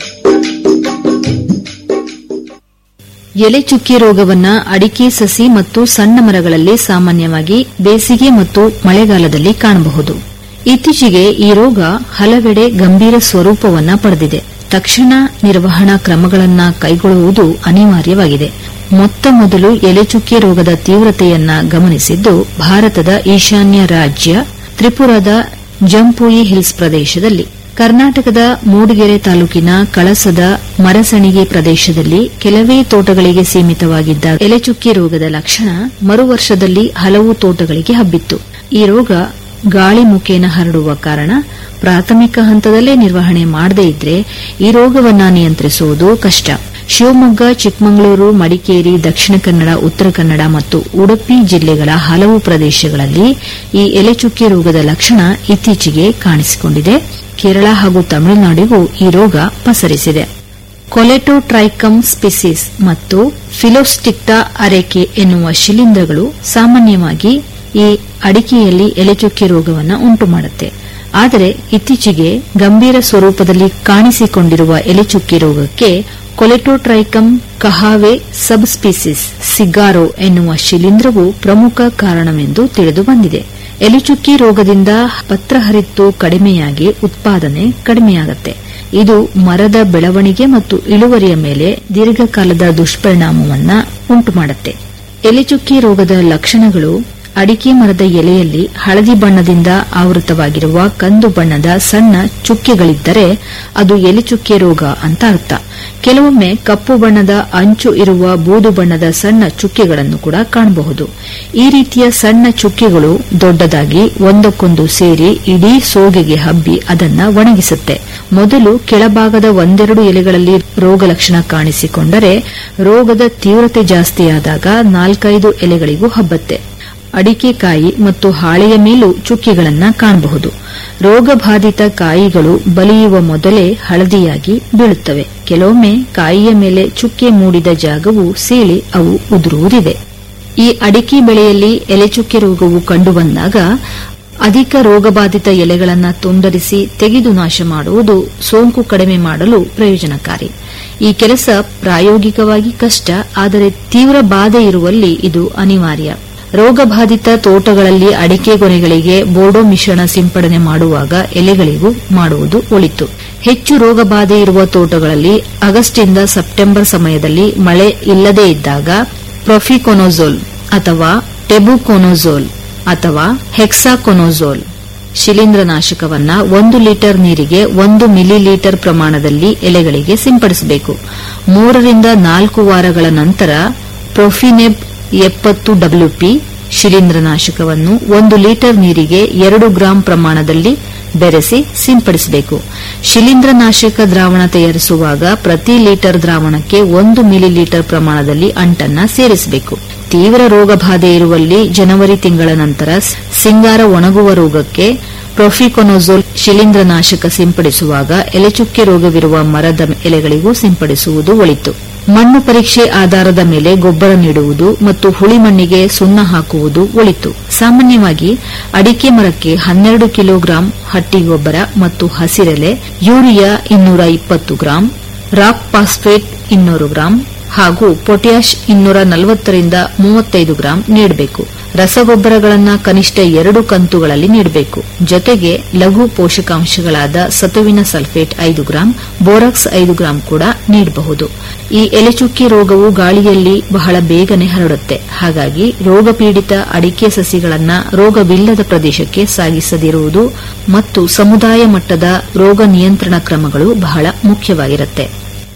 ಎಲೆ ಚುಕ್ಕಿ ರೋಗವನ್ನ ಅಡಿಕೆ ಸಸಿ ಮತ್ತು ಸಣ್ಣ ಮರಗಳಲ್ಲಿ ಸಾಮಾನ್ಯವಾಗಿ ಬೇಸಿಗೆ ಮತ್ತು ಮಳೆಗಾಲದಲ್ಲಿ ಕಾಣಬಹುದು ಇತ್ತೀಚೆಗೆ ಈ ರೋಗ ಹಲವೆಡೆ ಗಂಭೀರ ಸ್ವರೂಪವನ್ನ ಪಡೆದಿದೆ ತಕ್ಷಣ ನಿರ್ವಹಣಾ ಕ್ರಮಗಳನ್ನ ಕೈಗೊಳ್ಳುವುದು ಅನಿವಾರ್ಯವಾಗಿದೆ ಮೊತ್ತ ಮೊದಲು ಎಲೆ ಚುಕ್ಕಿ ರೋಗದ ತೀವ್ರತೆಯನ್ನ ಗಮನಿಸಿದ್ದು ಭಾರತದ ಈಶಾನ್ಯ ರಾಜ್ಯ ತ್ರಿಪುರಾದ ಜಂಪೂಯಿ ಹಿಲ್ಸ್ ಪ್ರದೇಶದಲ್ಲಿ ಕರ್ನಾಟಕದ ಮೂಡಿಗೆರೆ ತಾಲೂಕಿನ ಕಳಸದ ಮರಸಣಿಗೆ ಪ್ರದೇಶದಲ್ಲಿ ಕೆಲವೇ ತೋಟಗಳಿಗೆ ಸೀಮಿತವಾಗಿದ್ದ ಎಲೆಚುಕ್ಕಿ ರೋಗದ ಲಕ್ಷಣ ಮರುವರ್ಷದಲ್ಲಿ ಹಲವು ತೋಟಗಳಿಗೆ ಹಬ್ಬಿತ್ತು ಈ ರೋಗ ಗಾಳಿ ಮುಖೇನ ಹರಡುವ ಕಾರಣ ಪ್ರಾಥಮಿಕ ಹಂತದಲ್ಲೇ ನಿರ್ವಹಣೆ ಮಾಡದೇ ಇದ್ರೆ ಈ ರೋಗವನ್ನ ನಿಯಂತ್ರಿಸುವುದು ಕಷ್ಟ ಶಿವಮೊಗ್ಗ ಚಿಕ್ಕಮಗಳೂರು ಮಡಿಕೇರಿ ದಕ್ಷಿಣ ಕನ್ನಡ ಉತ್ತರ ಕನ್ನಡ ಮತ್ತು ಉಡುಪಿ ಜಿಲ್ಲೆಗಳ ಹಲವು ಪ್ರದೇಶಗಳಲ್ಲಿ ಈ ಎಲೆಚುಕ್ಕಿ ರೋಗದ ಲಕ್ಷಣ ಇತ್ತೀಚೆಗೆ ಕಾಣಿಸಿಕೊಂಡಿದೆ ಕೇರಳ ಹಾಗೂ ತಮಿಳುನಾಡಿಗೂ ಈ ರೋಗ ಪಸರಿಸಿದೆ ಕೊಲೆಟೋಟ್ರೈಕಮ್ ಸ್ಪಿಸಿಸ್ ಮತ್ತು ಫಿಲೋಸ್ಟಿಕ್ಟಾ ಅರೆಕೆ ಎನ್ನುವ ಶಿಲೀಂಧ್ರಗಳು ಸಾಮಾನ್ಯವಾಗಿ ಈ ಅಡಿಕೆಯಲ್ಲಿ ಎಲೆಚುಕ್ಕಿ ರೋಗವನ್ನು ಉಂಟುಮಾಡುತ್ತೆ ಆದರೆ ಇತ್ತೀಚೆಗೆ ಗಂಭೀರ ಸ್ವರೂಪದಲ್ಲಿ ಕಾಣಿಸಿಕೊಂಡಿರುವ ಎಲೆಚುಕ್ಕಿ ರೋಗಕ್ಕೆ ಕೊಲೆಟೋಟ್ರೈಕಮ್ ಕಹಾವೆ ಸಬ್ ಸ್ಪೀಸಿಸ್ ಸಿಗಾರೋ ಎನ್ನುವ ಶಿಲೀಂಧ್ರವು ಪ್ರಮುಖ ಕಾರಣವೆಂದು ತಿಳಿದುಬಂದಿದೆ ಎಲೆಚುಕ್ಕಿ ರೋಗದಿಂದ ಪತ್ರಹರಿತ್ತು ಕಡಿಮೆಯಾಗಿ ಉತ್ಪಾದನೆ ಕಡಿಮೆಯಾಗುತ್ತೆ ಇದು ಮರದ ಬೆಳವಣಿಗೆ ಮತ್ತು ಇಳುವರಿಯ ಮೇಲೆ ದೀರ್ಘಕಾಲದ ದುಷ್ಪರಿಣಾಮವನ್ನ ಉಂಟುಮಾಡುತ್ತೆ ಎಲೆಚುಕ್ಕಿ ರೋಗದ ಲಕ್ಷಣಗಳು ಅಡಿಕೆ ಮರದ ಎಲೆಯಲ್ಲಿ ಹಳದಿ ಬಣ್ಣದಿಂದ ಆವೃತವಾಗಿರುವ ಕಂದು ಬಣ್ಣದ ಸಣ್ಣ ಚುಕ್ಕೆಗಳಿದ್ದರೆ ಅದು ಎಲೆಚುಕ್ಕೆ ರೋಗ ಅಂತ ಅರ್ಥ ಕೆಲವೊಮ್ಮೆ ಕಪ್ಪು ಬಣ್ಣದ ಅಂಚು ಇರುವ ಬೂದು ಬಣ್ಣದ ಸಣ್ಣ ಚುಕ್ಕೆಗಳನ್ನು ಕೂಡ ಕಾಣಬಹುದು ಈ ರೀತಿಯ ಸಣ್ಣ ಚುಕ್ಕೆಗಳು ದೊಡ್ಡದಾಗಿ ಒಂದಕ್ಕೊಂದು ಸೇರಿ ಇಡೀ ಸೋಗೆಗೆ ಹಬ್ಬಿ ಅದನ್ನ ಒಣಗಿಸುತ್ತೆ ಮೊದಲು ಕೆಳಭಾಗದ ಒಂದೆರಡು ಎಲೆಗಳಲ್ಲಿ ರೋಗ ಲಕ್ಷಣ ಕಾಣಿಸಿಕೊಂಡರೆ ರೋಗದ ತೀವ್ರತೆ ಜಾಸ್ತಿಯಾದಾಗ ನಾಲ್ಕೈದು ಎಲೆಗಳಿಗೂ ಹಬ್ಬತ್ತೆ ಅಡಿಕೆ ಕಾಯಿ ಮತ್ತು ಹಾಳೆಯ ಮೇಲೂ ಚುಕ್ಕಿಗಳನ್ನ ಕಾಣಬಹುದು ರೋಗಬಾಧಿತ ಕಾಯಿಗಳು ಬಲಿಯುವ ಮೊದಲೇ ಹಳದಿಯಾಗಿ ಬೀಳುತ್ತವೆ ಕೆಲವೊಮ್ಮೆ ಕಾಯಿಯ ಮೇಲೆ ಚುಕ್ಕೆ ಮೂಡಿದ ಜಾಗವು ಸೀಳಿ ಅವು ಉದುರುವುದಿದೆ ಈ ಅಡಿಕೆ ಬೆಳೆಯಲ್ಲಿ ಎಲೆಚುಕ್ಕೆ ರೋಗವು ಕಂಡುಬಂದಾಗ ಅಧಿಕ ರೋಗಬಾಧಿತ ಎಲೆಗಳನ್ನು ತುಂಡರಿಸಿ ತೆಗೆದು ನಾಶ ಮಾಡುವುದು ಸೋಂಕು ಕಡಿಮೆ ಮಾಡಲು ಪ್ರಯೋಜನಕಾರಿ ಈ ಕೆಲಸ ಪ್ರಾಯೋಗಿಕವಾಗಿ ಕಷ್ಟ ಆದರೆ ತೀವ್ರ ಬಾಧೆ ಇರುವಲ್ಲಿ ಇದು ಅನಿವಾರ್ಯ ರೋಗಬಾಧಿತ ತೋಟಗಳಲ್ಲಿ ಅಡಿಕೆ ಗೊನೆಗಳಿಗೆ ಬೋರ್ಡೋ ಮಿಶ್ರಣ ಸಿಂಪಡಣೆ ಮಾಡುವಾಗ ಎಲೆಗಳಿಗೂ ಮಾಡುವುದು ಒಳಿತು ಹೆಚ್ಚು ರೋಗಬಾಧೆ ಇರುವ ತೋಟಗಳಲ್ಲಿ ಆಗಸ್ಟ್ನಿಂದ ಸೆಪ್ಟೆಂಬರ್ ಸಮಯದಲ್ಲಿ ಮಳೆ ಇಲ್ಲದೇ ಇದ್ದಾಗ ಪ್ರೊಫಿಕೊನೋಜೋಲ್ ಅಥವಾ ಟೆಬುಕೊನೋಜೋಲ್ ಅಥವಾ ಹೆಕ್ಸಾಕೊನೋಜೋಲ್ ಶಿಲೀಂಧ್ರನಾಶಕವನ್ನ ಒಂದು ಲೀಟರ್ ನೀರಿಗೆ ಒಂದು ಮಿಲಿ ಲೀಟರ್ ಪ್ರಮಾಣದಲ್ಲಿ ಎಲೆಗಳಿಗೆ ಸಿಂಪಡಿಸಬೇಕು ಮೂರರಿಂದ ನಾಲ್ಕು ವಾರಗಳ ನಂತರ ಪ್ರೊಫಿನೆಬ್ ಎಪ್ಪತ್ತು ಡಬ್ಲ್ಯೂಪಿ ಶಿಲೀಂಧ್ರನಾಶಕವನ್ನು ಒಂದು ಲೀಟರ್ ನೀರಿಗೆ ಎರಡು ಗ್ರಾಂ ಪ್ರಮಾಣದಲ್ಲಿ ಬೆರೆಸಿ ಸಿಂಪಡಿಸಬೇಕು ಶಿಲೀಂಧ್ರನಾಶಕ ದ್ರಾವಣ ತಯಾರಿಸುವಾಗ ಪ್ರತಿ ಲೀಟರ್ ದ್ರಾವಣಕ್ಕೆ ಒಂದು ಮಿಲಿ ಲೀಟರ್ ಪ್ರಮಾಣದಲ್ಲಿ ಅಂಟನ್ನ ಸೇರಿಸಬೇಕು ತೀವ್ರ ರೋಗಬಾಧೆ ಇರುವಲ್ಲಿ ಜನವರಿ ತಿಂಗಳ ನಂತರ ಸಿಂಗಾರ ಒಣಗುವ ರೋಗಕ್ಕೆ ಪ್ರೊಫಿಕೊನೋಜೋಲ್ ಶಿಲೀಂಧ್ರನಾಶಕ ಸಿಂಪಡಿಸುವಾಗ ಎಲೆಚುಕ್ಕೆ ರೋಗವಿರುವ ಮರದ ಎಲೆಗಳಿಗೂ ಸಿಂಪಡಿಸುವುದು ಒಳಿತು ಮಣ್ಣು ಪರೀಕ್ಷೆ ಆಧಾರದ ಮೇಲೆ ಗೊಬ್ಬರ ನೀಡುವುದು ಮತ್ತು ಹುಳಿ ಮಣ್ಣಿಗೆ ಸುಣ್ಣ ಹಾಕುವುದು ಒಳಿತು ಸಾಮಾನ್ಯವಾಗಿ ಅಡಿಕೆ ಮರಕ್ಕೆ ಹನ್ನೆರಡು ಕಿಲೋಗ್ರಾಂ ಹಟ್ಟಿ ಗೊಬ್ಬರ ಮತ್ತು ಹಸಿರೆಲೆ ಯೂರಿಯಾ ಇನ್ನೂರ ಇಪ್ಪತ್ತು ಗ್ರಾಂ ರಾಕ್ ಫಾಸ್ಫೇಟ್ ಇನ್ನೂರು ಗ್ರಾಂ ಹಾಗೂ ಪೊಟ್ಯಾಷ್ ಇನ್ನೂರ ನಲವತ್ತರಿಂದ ಮೂವತ್ತೈದು ಗ್ರಾಂ ನೀಡಬೇಕು ರಸಗೊಬ್ಬರಗಳನ್ನ ಕನಿಷ್ಠ ಎರಡು ಕಂತುಗಳಲ್ಲಿ ನೀಡಬೇಕು ಜೊತೆಗೆ ಲಘು ಪೋಷಕಾಂಶಗಳಾದ ಸತುವಿನ ಸಲ್ಫೇಟ್ ಐದು ಗ್ರಾಂ ಬೋರಾಕ್ಸ್ ಐದು ಗ್ರಾಂ ಕೂಡ ನೀಡಬಹುದು ಈ ಎಲೆಚುಕ್ಕಿ ರೋಗವು ಗಾಳಿಯಲ್ಲಿ ಬಹಳ ಬೇಗನೆ ಹರಡುತ್ತೆ ಹಾಗಾಗಿ ರೋಗಪೀಡಿತ ಅಡಿಕೆ ಸಸಿಗಳನ್ನ ರೋಗವಿಲ್ಲದ ಪ್ರದೇಶಕ್ಕೆ ಸಾಗಿಸದಿರುವುದು ಮತ್ತು ಸಮುದಾಯ ಮಟ್ಟದ ರೋಗ ನಿಯಂತ್ರಣ ಕ್ರಮಗಳು ಬಹಳ ಮುಖ್ಯವಾಗಿರುತ್ತೆ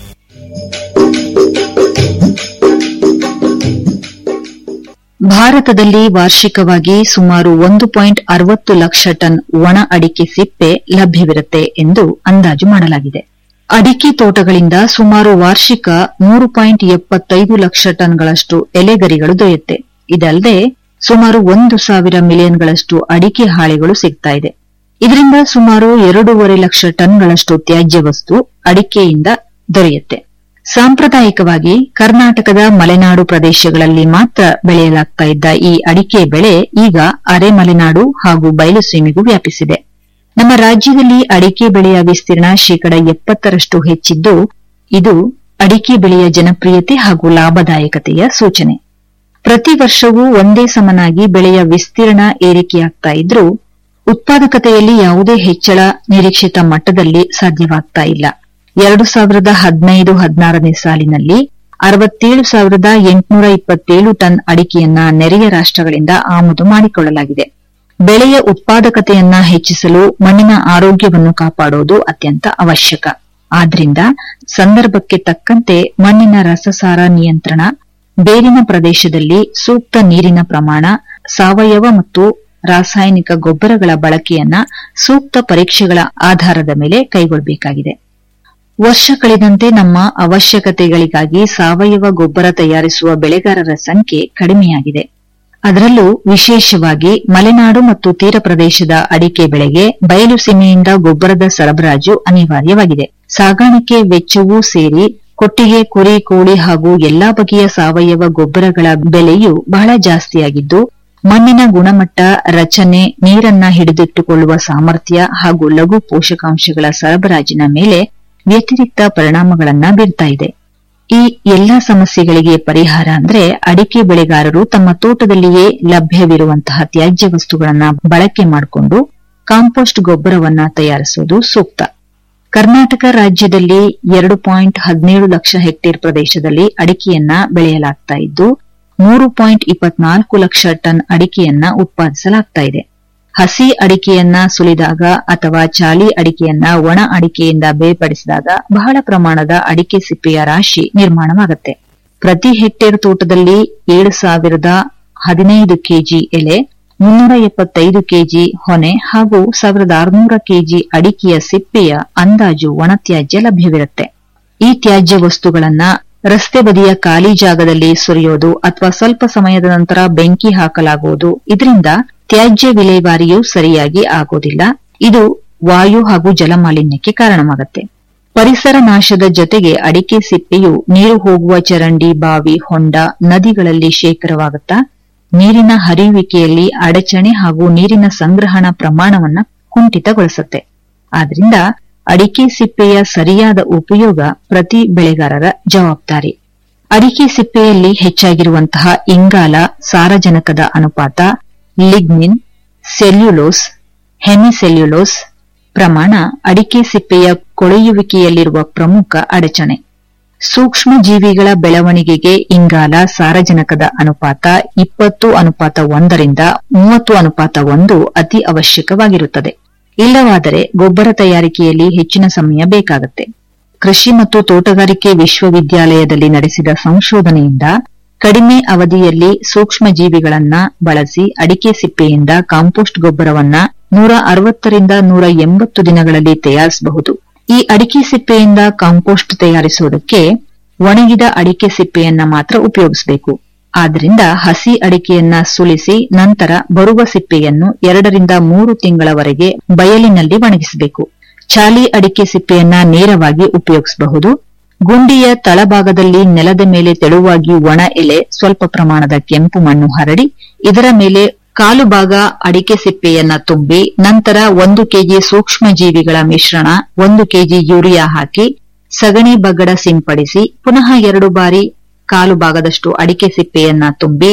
ಭಾರತದಲ್ಲಿ ವಾರ್ಷಿಕವಾಗಿ ಸುಮಾರು ಒಂದು ಪಾಯಿಂಟ್ ಅರವತ್ತು ಲಕ್ಷ ಟನ್ ಒಣ ಅಡಿಕೆ ಸಿಪ್ಪೆ ಲಭ್ಯವಿರುತ್ತೆ ಎಂದು ಅಂದಾಜು ಮಾಡಲಾಗಿದೆ ಅಡಿಕೆ ತೋಟಗಳಿಂದ ಸುಮಾರು ವಾರ್ಷಿಕ ಮೂರು ಪಾಯಿಂಟ್ ಎಪ್ಪತ್ತೈದು ಲಕ್ಷ ಟನ್ಗಳಷ್ಟು ಎಲೆಗರಿಗಳು ದೊರೆಯುತ್ತೆ ಇದಲ್ಲದೆ ಸುಮಾರು ಒಂದು ಸಾವಿರ ಮಿಲಿಯನ್ಗಳಷ್ಟು ಅಡಿಕೆ ಹಾಳೆಗಳು ಸಿಗ್ತಾ ಇದೆ ಇದರಿಂದ ಸುಮಾರು ಎರಡೂವರೆ ಲಕ್ಷ ಟನ್ಗಳಷ್ಟು ತ್ಯಾಜ್ಯ ವಸ್ತು ಅಡಿಕೆಯಿಂದ ದೊರೆಯುತ್ತೆ ಸಾಂಪ್ರದಾಯಿಕವಾಗಿ ಕರ್ನಾಟಕದ ಮಲೆನಾಡು ಪ್ರದೇಶಗಳಲ್ಲಿ ಮಾತ್ರ ಬೆಳೆಯಲಾಗ್ತಾ ಇದ್ದ ಈ ಅಡಿಕೆ ಬೆಳೆ ಈಗ ಅರೆ ಮಲೆನಾಡು ಹಾಗೂ ಬಯಲುಸೀಮೆಗೂ ವ್ಯಾಪಿಸಿದೆ ನಮ್ಮ ರಾಜ್ಯದಲ್ಲಿ ಅಡಿಕೆ ಬೆಳೆಯ ವಿಸ್ತೀರ್ಣ ಶೇಕಡ ಎಪ್ಪತ್ತರಷ್ಟು ಹೆಚ್ಚಿದ್ದು ಇದು ಅಡಿಕೆ ಬೆಳೆಯ ಜನಪ್ರಿಯತೆ ಹಾಗೂ ಲಾಭದಾಯಕತೆಯ ಸೂಚನೆ ಪ್ರತಿ ವರ್ಷವೂ ಒಂದೇ ಸಮನಾಗಿ ಬೆಳೆಯ ವಿಸ್ತೀರ್ಣ ಏರಿಕೆಯಾಗ್ತಾ ಇದ್ರೂ ಉತ್ಪಾದಕತೆಯಲ್ಲಿ ಯಾವುದೇ ಹೆಚ್ಚಳ ನಿರೀಕ್ಷಿತ ಮಟ್ಟದಲ್ಲಿ ಸಾಧ್ಯವಾಗ್ತಾ ಇಲ್ಲ ಎರಡು ಸಾವಿರದ ಹದಿನೈದು ಹದಿನಾರನೇ ಸಾಲಿನಲ್ಲಿ ಅರವತ್ತೇಳು ಸಾವಿರದ ಎಂಟುನೂರ ಇಪ್ಪತ್ತೇಳು ಟನ್ ಅಡಿಕೆಯನ್ನ ನೆರೆಯ ರಾಷ್ಟಗಳಿಂದ ಆಮದು ಮಾಡಿಕೊಳ್ಳಲಾಗಿದೆ ಬೆಳೆಯ ಉತ್ಪಾದಕತೆಯನ್ನ ಹೆಚ್ಚಿಸಲು ಮಣ್ಣಿನ ಆರೋಗ್ಯವನ್ನು ಕಾಪಾಡುವುದು ಅತ್ಯಂತ ಅವಶ್ಯಕ ಆದ್ರಿಂದ ಸಂದರ್ಭಕ್ಕೆ ತಕ್ಕಂತೆ ಮಣ್ಣಿನ ರಸಸಾರ ನಿಯಂತ್ರಣ ಬೇರಿನ ಪ್ರದೇಶದಲ್ಲಿ ಸೂಕ್ತ ನೀರಿನ ಪ್ರಮಾಣ ಸಾವಯವ ಮತ್ತು ರಾಸಾಯನಿಕ ಗೊಬ್ಬರಗಳ ಬಳಕೆಯನ್ನ ಸೂಕ್ತ ಪರೀಕ್ಷೆಗಳ ಆಧಾರದ ಮೇಲೆ ಕೈಗೊಳ್ಳಬೇಕಾಗಿದೆ ವರ್ಷ ಕಳೆದಂತೆ ನಮ್ಮ ಅವಶ್ಯಕತೆಗಳಿಗಾಗಿ ಸಾವಯವ ಗೊಬ್ಬರ ತಯಾರಿಸುವ ಬೆಳೆಗಾರರ ಸಂಖ್ಯೆ ಕಡಿಮೆಯಾಗಿದೆ ಅದರಲ್ಲೂ ವಿಶೇಷವಾಗಿ ಮಲೆನಾಡು ಮತ್ತು ತೀರ ಪ್ರದೇಶದ ಅಡಿಕೆ ಬೆಳೆಗೆ ಬಯಲು ಸೀಮೆಯಿಂದ ಗೊಬ್ಬರದ ಸರಬರಾಜು ಅನಿವಾರ್ಯವಾಗಿದೆ ಸಾಗಾಣಿಕೆ ವೆಚ್ಚವೂ ಸೇರಿ ಕೊಟ್ಟಿಗೆ ಕುರಿ ಕೋಳಿ ಹಾಗೂ ಎಲ್ಲಾ ಬಗೆಯ ಸಾವಯವ ಗೊಬ್ಬರಗಳ ಬೆಲೆಯೂ ಬಹಳ ಜಾಸ್ತಿಯಾಗಿದ್ದು ಮಣ್ಣಿನ ಗುಣಮಟ್ಟ ರಚನೆ ನೀರನ್ನ ಹಿಡಿದಿಟ್ಟುಕೊಳ್ಳುವ ಸಾಮರ್ಥ್ಯ ಹಾಗೂ ಲಘು ಪೋಷಕಾಂಶಗಳ ಸರಬರಾಜಿನ ಮೇಲೆ ವ್ಯತಿರಿಕ್ತ ಪರಿಣಾಮಗಳನ್ನ ಬೀರ್ತಾ ಇದೆ ಈ ಎಲ್ಲಾ ಸಮಸ್ಯೆಗಳಿಗೆ ಪರಿಹಾರ ಅಂದ್ರೆ ಅಡಿಕೆ ಬೆಳೆಗಾರರು ತಮ್ಮ ತೋಟದಲ್ಲಿಯೇ ಲಭ್ಯವಿರುವಂತಹ ತ್ಯಾಜ್ಯ ವಸ್ತುಗಳನ್ನ ಬಳಕೆ ಮಾಡಿಕೊಂಡು ಕಾಂಪೋಸ್ಟ್ ಗೊಬ್ಬರವನ್ನ ತಯಾರಿಸುವುದು ಸೂಕ್ತ ಕರ್ನಾಟಕ ರಾಜ್ಯದಲ್ಲಿ ಎರಡು ಪಾಯಿಂಟ್ ಹದಿನೇಳು ಲಕ್ಷ ಹೆಕ್ಟೇರ್ ಪ್ರದೇಶದಲ್ಲಿ ಅಡಿಕೆಯನ್ನ ಬೆಳೆಯಲಾಗ್ತಾ ಇದ್ದು ಮೂರು ಪಾಯಿಂಟ್ ಇಪ್ಪತ್ನಾಲ್ಕು ಲಕ್ಷ ಟನ್ ಅಡಿಕೆಯನ್ನ ಉತ್ಪಾದಿಸಲಾಗ್ತಾ ಇದೆ ಹಸಿ ಅಡಿಕೆಯನ್ನ ಸುಲಿದಾಗ ಅಥವಾ ಚಾಲಿ ಅಡಿಕೆಯನ್ನ ಒಣ ಅಡಿಕೆಯಿಂದ ಬೇರ್ಪಡಿಸಿದಾಗ ಬಹಳ ಪ್ರಮಾಣದ ಅಡಿಕೆ ಸಿಪ್ಪೆಯ ರಾಶಿ ನಿರ್ಮಾಣವಾಗುತ್ತೆ ಪ್ರತಿ ಹೆಕ್ಟೇರ್ ತೋಟದಲ್ಲಿ ಏಳು ಸಾವಿರದ ಹದಿನೈದು ಕೆಜಿ ಎಲೆ ಮುನ್ನೂರ ಎಪ್ಪತ್ತೈದು ಕೆಜಿ ಹೊನೆ ಹಾಗೂ ಸಾವಿರದ ಆರುನೂರ ಕೆಜಿ ಅಡಿಕೆಯ ಸಿಪ್ಪೆಯ ಅಂದಾಜು ಒಣತ್ಯಾಜ್ಯ ಲಭ್ಯವಿರುತ್ತೆ ಈ ತ್ಯಾಜ್ಯ ವಸ್ತುಗಳನ್ನ ರಸ್ತೆ ಬದಿಯ ಖಾಲಿ ಜಾಗದಲ್ಲಿ ಸುರಿಯೋದು ಅಥವಾ ಸ್ವಲ್ಪ ಸಮಯದ ನಂತರ ಬೆಂಕಿ ಹಾಕಲಾಗುವುದು ಇದರಿಂದ ತ್ಯಾಜ್ಯ ವಿಲೇವಾರಿಯೂ ಸರಿಯಾಗಿ ಆಗೋದಿಲ್ಲ ಇದು ವಾಯು ಹಾಗೂ ಜಲಮಾಲಿನ್ಯಕ್ಕೆ ಕಾರಣವಾಗುತ್ತೆ ಪರಿಸರ ನಾಶದ ಜೊತೆಗೆ ಅಡಿಕೆ ಸಿಪ್ಪೆಯು ನೀರು ಹೋಗುವ ಚರಂಡಿ ಬಾವಿ ಹೊಂಡ ನದಿಗಳಲ್ಲಿ ಶೇಖರವಾಗುತ್ತಾ ನೀರಿನ ಹರಿಯುವಿಕೆಯಲ್ಲಿ ಅಡಚಣೆ ಹಾಗೂ ನೀರಿನ ಸಂಗ್ರಹಣ ಪ್ರಮಾಣವನ್ನ ಕುಂಠಿತಗೊಳಿಸುತ್ತೆ ಆದ್ರಿಂದ ಅಡಿಕೆ ಸಿಪ್ಪೆಯ ಸರಿಯಾದ ಉಪಯೋಗ ಪ್ರತಿ ಬೆಳೆಗಾರರ ಜವಾಬ್ದಾರಿ ಅಡಿಕೆ ಸಿಪ್ಪೆಯಲ್ಲಿ ಹೆಚ್ಚಾಗಿರುವಂತಹ ಇಂಗಾಲ ಸಾರಜನಕದ ಅನುಪಾತ ಲಿಗ್ನಿನ್ ಸೆಲ್ಯುಲೋಸ್ ಹೆಮಿಸೆಲ್ಯುಲೋಸ್ ಪ್ರಮಾಣ ಅಡಿಕೆ ಸಿಪ್ಪೆಯ ಕೊಳೆಯುವಿಕೆಯಲ್ಲಿರುವ ಪ್ರಮುಖ ಅಡಚಣೆ ಸೂಕ್ಷ್ಮ ಜೀವಿಗಳ ಬೆಳವಣಿಗೆಗೆ ಇಂಗಾಲ ಸಾರಜನಕದ ಅನುಪಾತ ಇಪ್ಪತ್ತು ಅನುಪಾತ ಒಂದರಿಂದ ಮೂವತ್ತು ಅನುಪಾತ ಒಂದು ಅತಿ ಅವಶ್ಯಕವಾಗಿರುತ್ತದೆ ಇಲ್ಲವಾದರೆ ಗೊಬ್ಬರ ತಯಾರಿಕೆಯಲ್ಲಿ ಹೆಚ್ಚಿನ ಸಮಯ ಬೇಕಾಗುತ್ತೆ ಕೃಷಿ ಮತ್ತು ತೋಟಗಾರಿಕೆ ವಿಶ್ವವಿದ್ಯಾಲಯದಲ್ಲಿ ನಡೆಸಿದ ಸಂಶೋಧನೆಯಿಂದ ಕಡಿಮೆ ಅವಧಿಯಲ್ಲಿ ಸೂಕ್ಷ್ಮ ಜೀವಿಗಳನ್ನ ಬಳಸಿ ಅಡಿಕೆ ಸಿಪ್ಪೆಯಿಂದ ಕಾಂಪೋಸ್ಟ್ ಗೊಬ್ಬರವನ್ನ ನೂರ ಅರವತ್ತರಿಂದ ನೂರ ಎಂಬತ್ತು ದಿನಗಳಲ್ಲಿ ತಯಾರಿಸಬಹುದು ಈ ಅಡಿಕೆ ಸಿಪ್ಪೆಯಿಂದ ಕಾಂಪೋಸ್ಟ್ ತಯಾರಿಸುವುದಕ್ಕೆ ಒಣಗಿದ ಅಡಿಕೆ ಸಿಪ್ಪೆಯನ್ನ ಮಾತ್ರ ಉಪಯೋಗಿಸಬೇಕು ಆದ್ದರಿಂದ ಹಸಿ ಅಡಿಕೆಯನ್ನ ಸುಲಿಸಿ ನಂತರ ಬರುವ ಸಿಪ್ಪೆಯನ್ನು ಎರಡರಿಂದ ಮೂರು ತಿಂಗಳವರೆಗೆ ಬಯಲಿನಲ್ಲಿ ಒಣಗಿಸಬೇಕು ಚಾಲಿ ಅಡಿಕೆ ಸಿಪ್ಪೆಯನ್ನ ನೇರವಾಗಿ ಉಪಯೋಗಿಸಬಹುದು ಗುಂಡಿಯ ತಳಭಾಗದಲ್ಲಿ ನೆಲದ ಮೇಲೆ ತೆಳುವಾಗಿ ಒಣ ಎಲೆ ಸ್ವಲ್ಪ ಪ್ರಮಾಣದ ಕೆಂಪು ಮಣ್ಣು ಹರಡಿ ಇದರ ಮೇಲೆ ಕಾಲು ಭಾಗ ಅಡಿಕೆ ಸಿಪ್ಪೆಯನ್ನ ತುಂಬಿ ನಂತರ ಒಂದು ಕೆಜಿ ಸೂಕ್ಷ್ಮ ಜೀವಿಗಳ ಮಿಶ್ರಣ ಒಂದು ಕೆಜಿ ಯೂರಿಯಾ ಹಾಕಿ ಸಗಣಿ ಬಗ್ಗಡ ಸಿಂಪಡಿಸಿ ಪುನಃ ಎರಡು ಬಾರಿ ಕಾಲು ಭಾಗದಷ್ಟು ಅಡಿಕೆ ಸಿಪ್ಪೆಯನ್ನ ತುಂಬಿ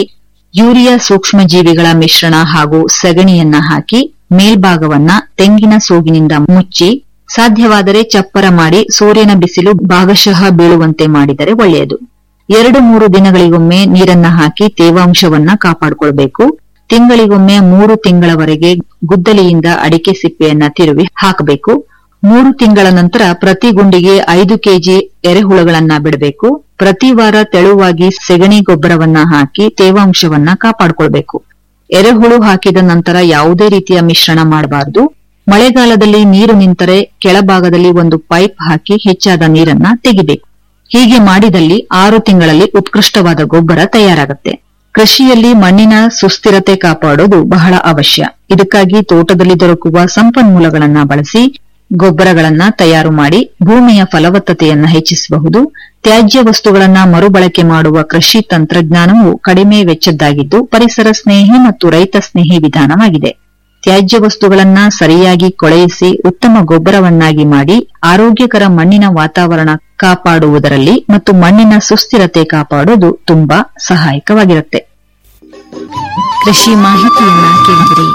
ಯೂರಿಯಾ ಸೂಕ್ಷ್ಮಜೀವಿಗಳ ಮಿಶ್ರಣ ಹಾಗೂ ಸಗಣಿಯನ್ನ ಹಾಕಿ ಮೇಲ್ಭಾಗವನ್ನ ತೆಂಗಿನ ಸೋಗಿನಿಂದ ಮುಚ್ಚಿ ಸಾಧ್ಯವಾದರೆ ಚಪ್ಪರ ಮಾಡಿ ಸೂರ್ಯನ ಬಿಸಿಲು ಭಾಗಶಃ ಬೀಳುವಂತೆ ಮಾಡಿದರೆ ಒಳ್ಳೆಯದು ಎರಡು ಮೂರು ದಿನಗಳಿಗೊಮ್ಮೆ ನೀರನ್ನ ಹಾಕಿ ತೇವಾಂಶವನ್ನ ಕಾಪಾಡಿಕೊಳ್ಬೇಕು ತಿಂಗಳಿಗೊಮ್ಮೆ ಮೂರು ತಿಂಗಳವರೆಗೆ ಗುದ್ದಲಿಯಿಂದ ಅಡಿಕೆ ಸಿಪ್ಪೆಯನ್ನ ತಿರುವಿ ಹಾಕಬೇಕು ಮೂರು ತಿಂಗಳ ನಂತರ ಪ್ರತಿ ಗುಂಡಿಗೆ ಐದು ಕೆಜಿ ಎರೆಹುಳುಗಳನ್ನ ಬಿಡಬೇಕು ಪ್ರತಿ ವಾರ ತೆಳುವಾಗಿ ಸೆಗಣಿ ಗೊಬ್ಬರವನ್ನ ಹಾಕಿ ತೇವಾಂಶವನ್ನ ಕಾಪಾಡಿಕೊಳ್ಬೇಕು ಎರೆಹುಳು ಹಾಕಿದ ನಂತರ ಯಾವುದೇ ರೀತಿಯ ಮಿಶ್ರಣ ಮಾಡಬಾರದು ಮಳೆಗಾಲದಲ್ಲಿ ನೀರು ನಿಂತರೆ ಕೆಳಭಾಗದಲ್ಲಿ ಒಂದು ಪೈಪ್ ಹಾಕಿ ಹೆಚ್ಚಾದ ನೀರನ್ನ ತೆಗಿಬೇಕು ಹೀಗೆ ಮಾಡಿದಲ್ಲಿ ಆರು ತಿಂಗಳಲ್ಲಿ ಉತ್ಕೃಷ್ಟವಾದ ಗೊಬ್ಬರ ತಯಾರಾಗುತ್ತೆ ಕೃಷಿಯಲ್ಲಿ ಮಣ್ಣಿನ ಸುಸ್ಥಿರತೆ ಕಾಪಾಡೋದು ಬಹಳ ಅವಶ್ಯ ಇದಕ್ಕಾಗಿ ತೋಟದಲ್ಲಿ ದೊರಕುವ ಸಂಪನ್ಮೂಲಗಳನ್ನ ಬಳಸಿ ಗೊಬ್ಬರಗಳನ್ನ ತಯಾರು ಮಾಡಿ ಭೂಮಿಯ ಫಲವತ್ತತೆಯನ್ನ ಹೆಚ್ಚಿಸಬಹುದು ತ್ಯಾಜ್ಯ ವಸ್ತುಗಳನ್ನ ಮರುಬಳಕೆ ಮಾಡುವ ಕೃಷಿ ತಂತ್ರಜ್ಞಾನವು ಕಡಿಮೆ ವೆಚ್ಚದ್ದಾಗಿದ್ದು ಪರಿಸರ ಸ್ನೇಹಿ ಮತ್ತು ರೈತ ಸ್ನೇಹಿ ವಿಧಾನವಾಗಿದೆ ತ್ಯಾಜ್ಯ ವಸ್ತುಗಳನ್ನ ಸರಿಯಾಗಿ ಕೊಳೆಯಿಸಿ ಉತ್ತಮ ಗೊಬ್ಬರವನ್ನಾಗಿ ಮಾಡಿ ಆರೋಗ್ಯಕರ ಮಣ್ಣಿನ ವಾತಾವರಣ ಕಾಪಾಡುವುದರಲ್ಲಿ ಮತ್ತು ಮಣ್ಣಿನ ಸುಸ್ಥಿರತೆ ಕಾಪಾಡೋದು ತುಂಬಾ ಸಹಾಯಕವಾಗಿರುತ್ತೆ ಕೃಷಿ ಮಾಹಿತಿಯನ್ನ ಕೇಳಿದಿರಿ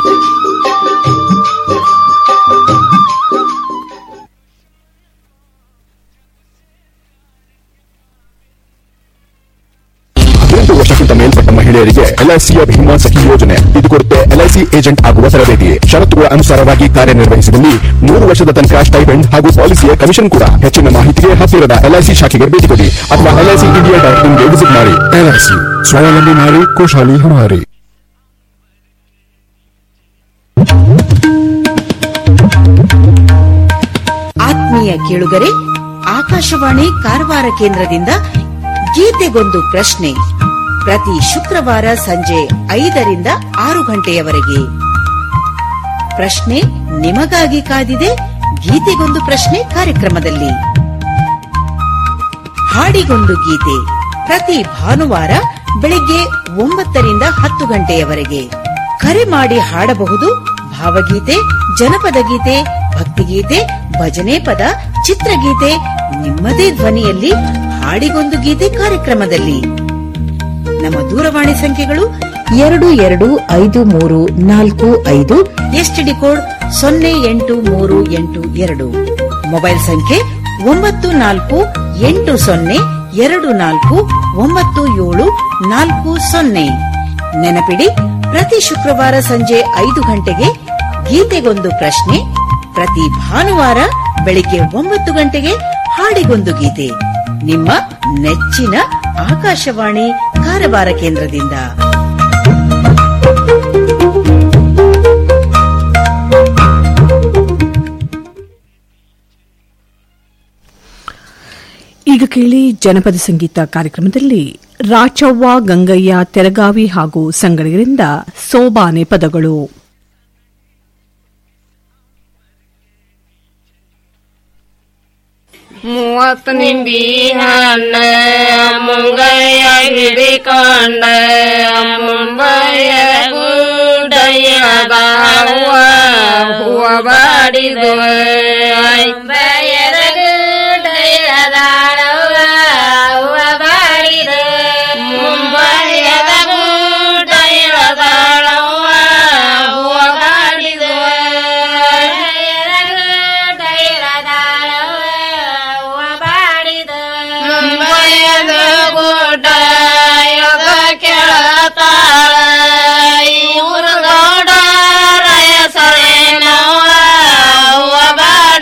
ಹದಿನೆಂಟು ವರ್ಷಕ್ಕಿಂತ ಮೇಲ್ಪಟ್ಟ ಮಹಿಳೆಯರಿಗೆ ಎಲ್ಐಸಿಯ ಭೀಮಾ ಸಖಿ ಯೋಜನೆ ಇದು ಕೊಡುತ್ತೆ ಎಲ್ಐಸಿ ಏಜೆಂಟ್ ಆಗುವ ತರಬೇತಿ ಷರತ್ತುಗಳ ಅನುಸಾರವಾಗಿ ಕಾರ್ಯನಿರ್ವಹಿಸಿದಲ್ಲಿ ಮೂರು ವರ್ಷದ ತನಕ ಸ್ಟೈಪೆಂಡ್ ಹಾಗೂ ಪಾಲಿಸಿಯ ಕಮಿಷನ್ ಕೂಡ ಹೆಚ್ಚಿನ ಮಾಹಿತಿಗೆ ಹತ್ತಿರದ ಎಲ್ಐಸಿ ಶಾಖೆಗೆ ಭೇಟಿ ಕೊಡಿ ಅಥವಾ ಎಲ್ಐಸಿ ಇಂಡಿಯಾ ಡಾಟ್ ಇನ್ಗೆ ವಿಸಿಟ್ ಮಾಡಿ ಎಲ್ಐಸಿ ಸ್ವಾವಲಂಬಿ ನಾರಿ ಖುಷಾಲಿ ಹಮಾರಿ ಆತ್ಮೀಯ ಕೇಳುಗರೆ ಆಕಾಶವಾಣಿ ಕಾರವಾರ ಕೇಂದ್ರದಿಂದ ಗೀತೆಗೊಂದು ಪ್ರಶ್ನೆ ಪ್ರತಿ ಶುಕ್ರವಾರ ಸಂಜೆ ಐದರಿಂದ ಆರು ಗಂಟೆಯವರೆಗೆ ಪ್ರಶ್ನೆ ನಿಮಗಾಗಿ ಕಾದಿದೆ ಗೀತೆಗೊಂದು ಪ್ರಶ್ನೆ ಕಾರ್ಯಕ್ರಮದಲ್ಲಿ ಹಾಡಿಗೊಂದು ಗೀತೆ ಪ್ರತಿ ಭಾನುವಾರ ಬೆಳಿಗ್ಗೆ ಒಂಬತ್ತರಿಂದ ಹತ್ತು ಗಂಟೆಯವರೆಗೆ ಕರೆ ಮಾಡಿ ಹಾಡಬಹುದು ಭಾವಗೀತೆ ಜನಪದ ಗೀತೆ ಭಕ್ತಿಗೀತೆ ಭಜನೆ ಪದ ಚಿತ್ರಗೀತೆ ನಿಮ್ಮದೇ ಧ್ವನಿಯಲ್ಲಿ ಹಾಡಿಗೊಂದು ಗೀತೆ ಕಾರ್ಯಕ್ರಮದಲ್ಲಿ ನಮ್ಮ ದೂರವಾಣಿ ಸಂಖ್ಯೆಗಳು ಎರಡು ಎರಡು ಐದು ಮೂರು ನಾಲ್ಕು ಐದು ಎಸ್ಟಿಡಿ ಕೋಡ್ ಸೊನ್ನೆ ಎಂಟು ಮೂರು ಎಂಟು ಎರಡು ಮೊಬೈಲ್ ಸಂಖ್ಯೆ ಒಂಬತ್ತು ನಾಲ್ಕು ಎಂಟು ಸೊನ್ನೆ ಎರಡು ನಾಲ್ಕು ಒಂಬತ್ತು ಏಳು ನಾಲ್ಕು ಸೊನ್ನೆ ನೆನಪಿಡಿ ಪ್ರತಿ ಶುಕ್ರವಾರ ಸಂಜೆ ಐದು ಗಂಟೆಗೆ ಗೀತೆಗೊಂದು ಪ್ರಶ್ನೆ ಪ್ರತಿ ಭಾನುವಾರ ಬೆಳಿಗ್ಗೆ ಒಂಬತ್ತು ಗಂಟೆಗೆ ಹಾಡಿಗೊಂದು ಗೀತೆ ನಿಮ್ಮ ನೆಚ್ಚಿನ ಆಕಾಶವಾಣಿ ಕಾರವಾರ ಕೇಂದ್ರದಿಂದ ಈಗ ಕೇಳಿ ಜನಪದ ಸಂಗೀತ ಕಾರ್ಯಕ್ರಮದಲ್ಲಿ ರಾಚವ್ವ ಗಂಗಯ್ಯ ತೆರಗಾವಿ ಹಾಗೂ ಸಂಗಡಿಗರಿಂದ ಸೋಬಾನೆ ಪದಗಳು ಮೂವತ್ತು ನಿಂಬಿ ಹಣ್ಣ ಮುಂಗಯ್ಯ ಹಿಡಿಕೊಂಡ ಮುಂಬಯ್ಯ ಗುಡ್ಡಯ್ಯದ ಹೂವ ಹೂವ ಬಾಡಿದು ಮುಂಬಯ್ಯದ ಗುಡ್ಡಯ್ಯದ ಹೂವ ಹೂವ ಬಾಡಿದ ಮುಂಬಯ್ಯದ ಗುಡ್ಡಯ್ಯದ ಹೂವ ಹೂವ ಬಾಡಿದ ಮುಂಬೈಯದ ಗುಡ್ಡ ಯೋಗ ಕೇಳತಾಳ ಇವ್ರ ಗೌಡ ರಯ ಸರೆ ನೋವ ಬಾಳ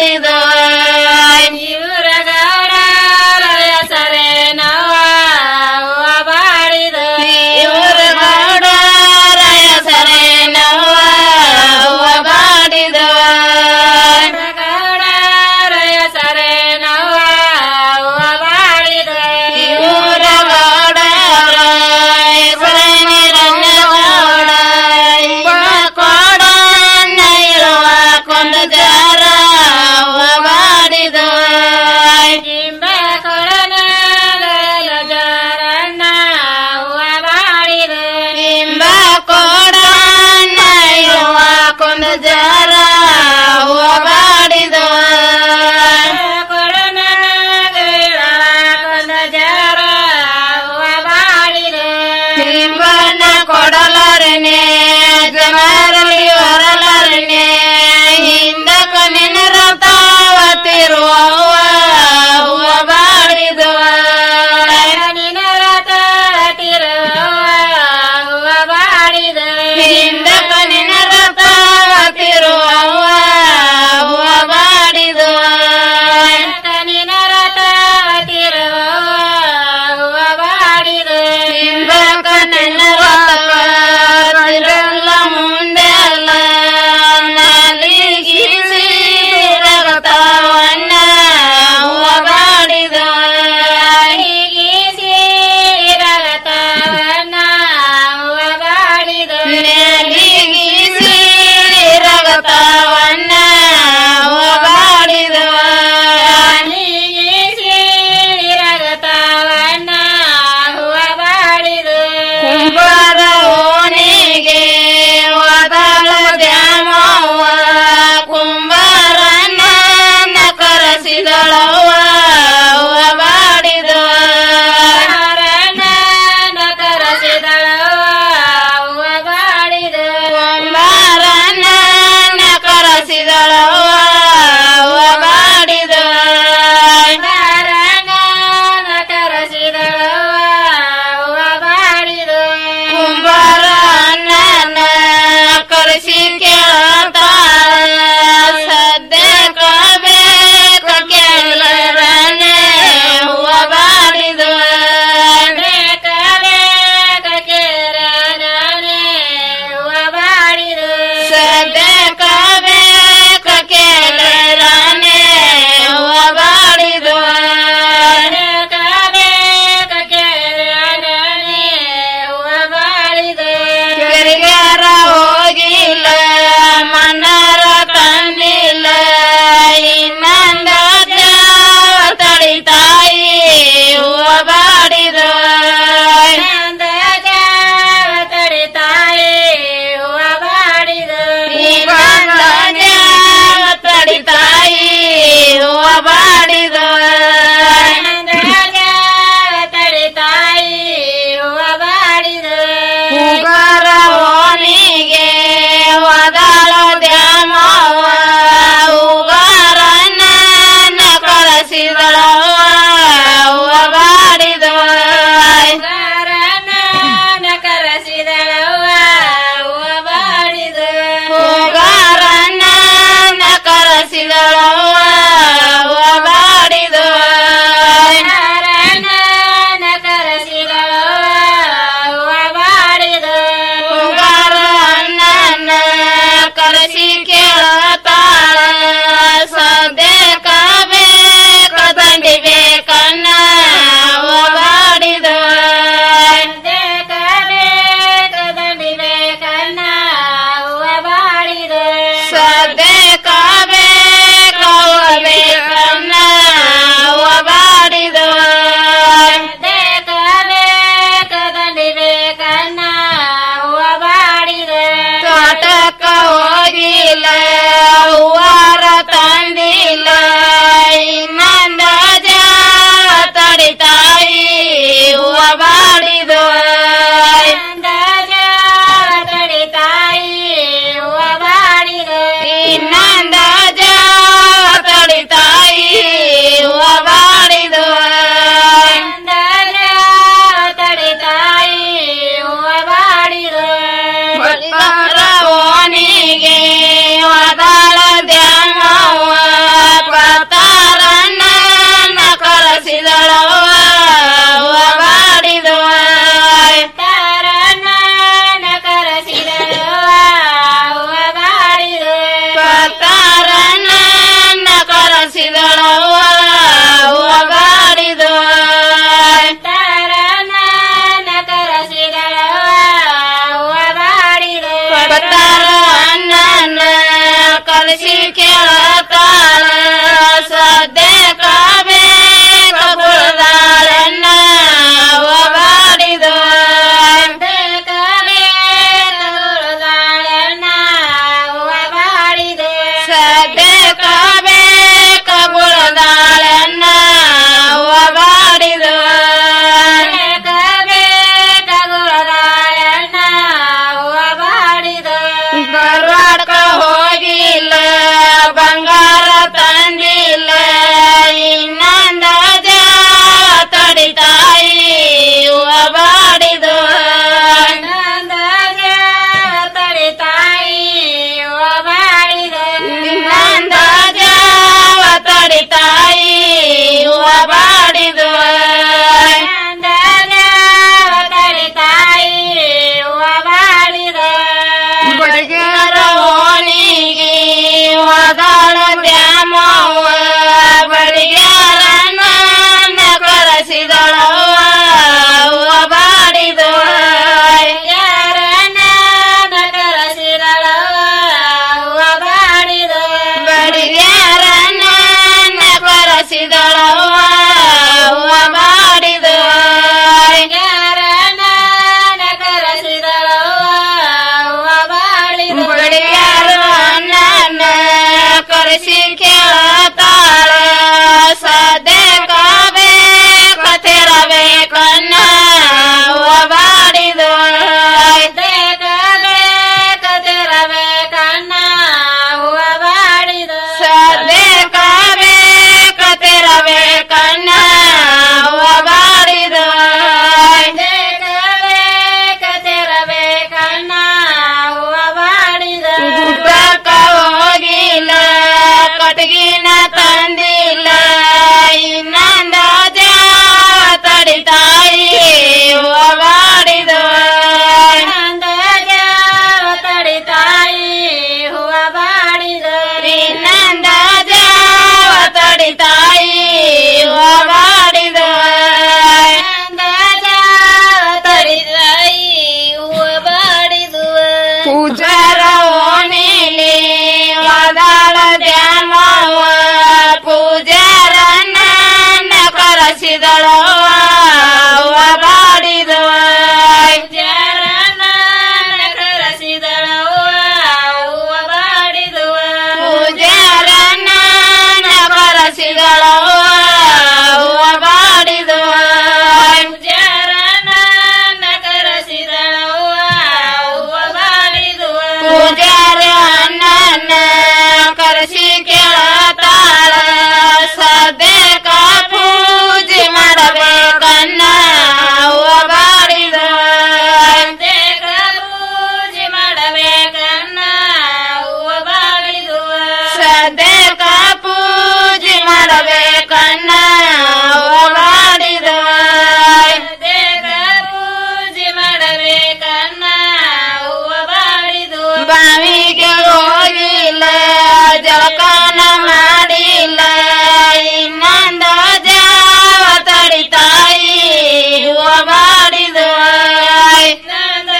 ಮಾಡಿದಳ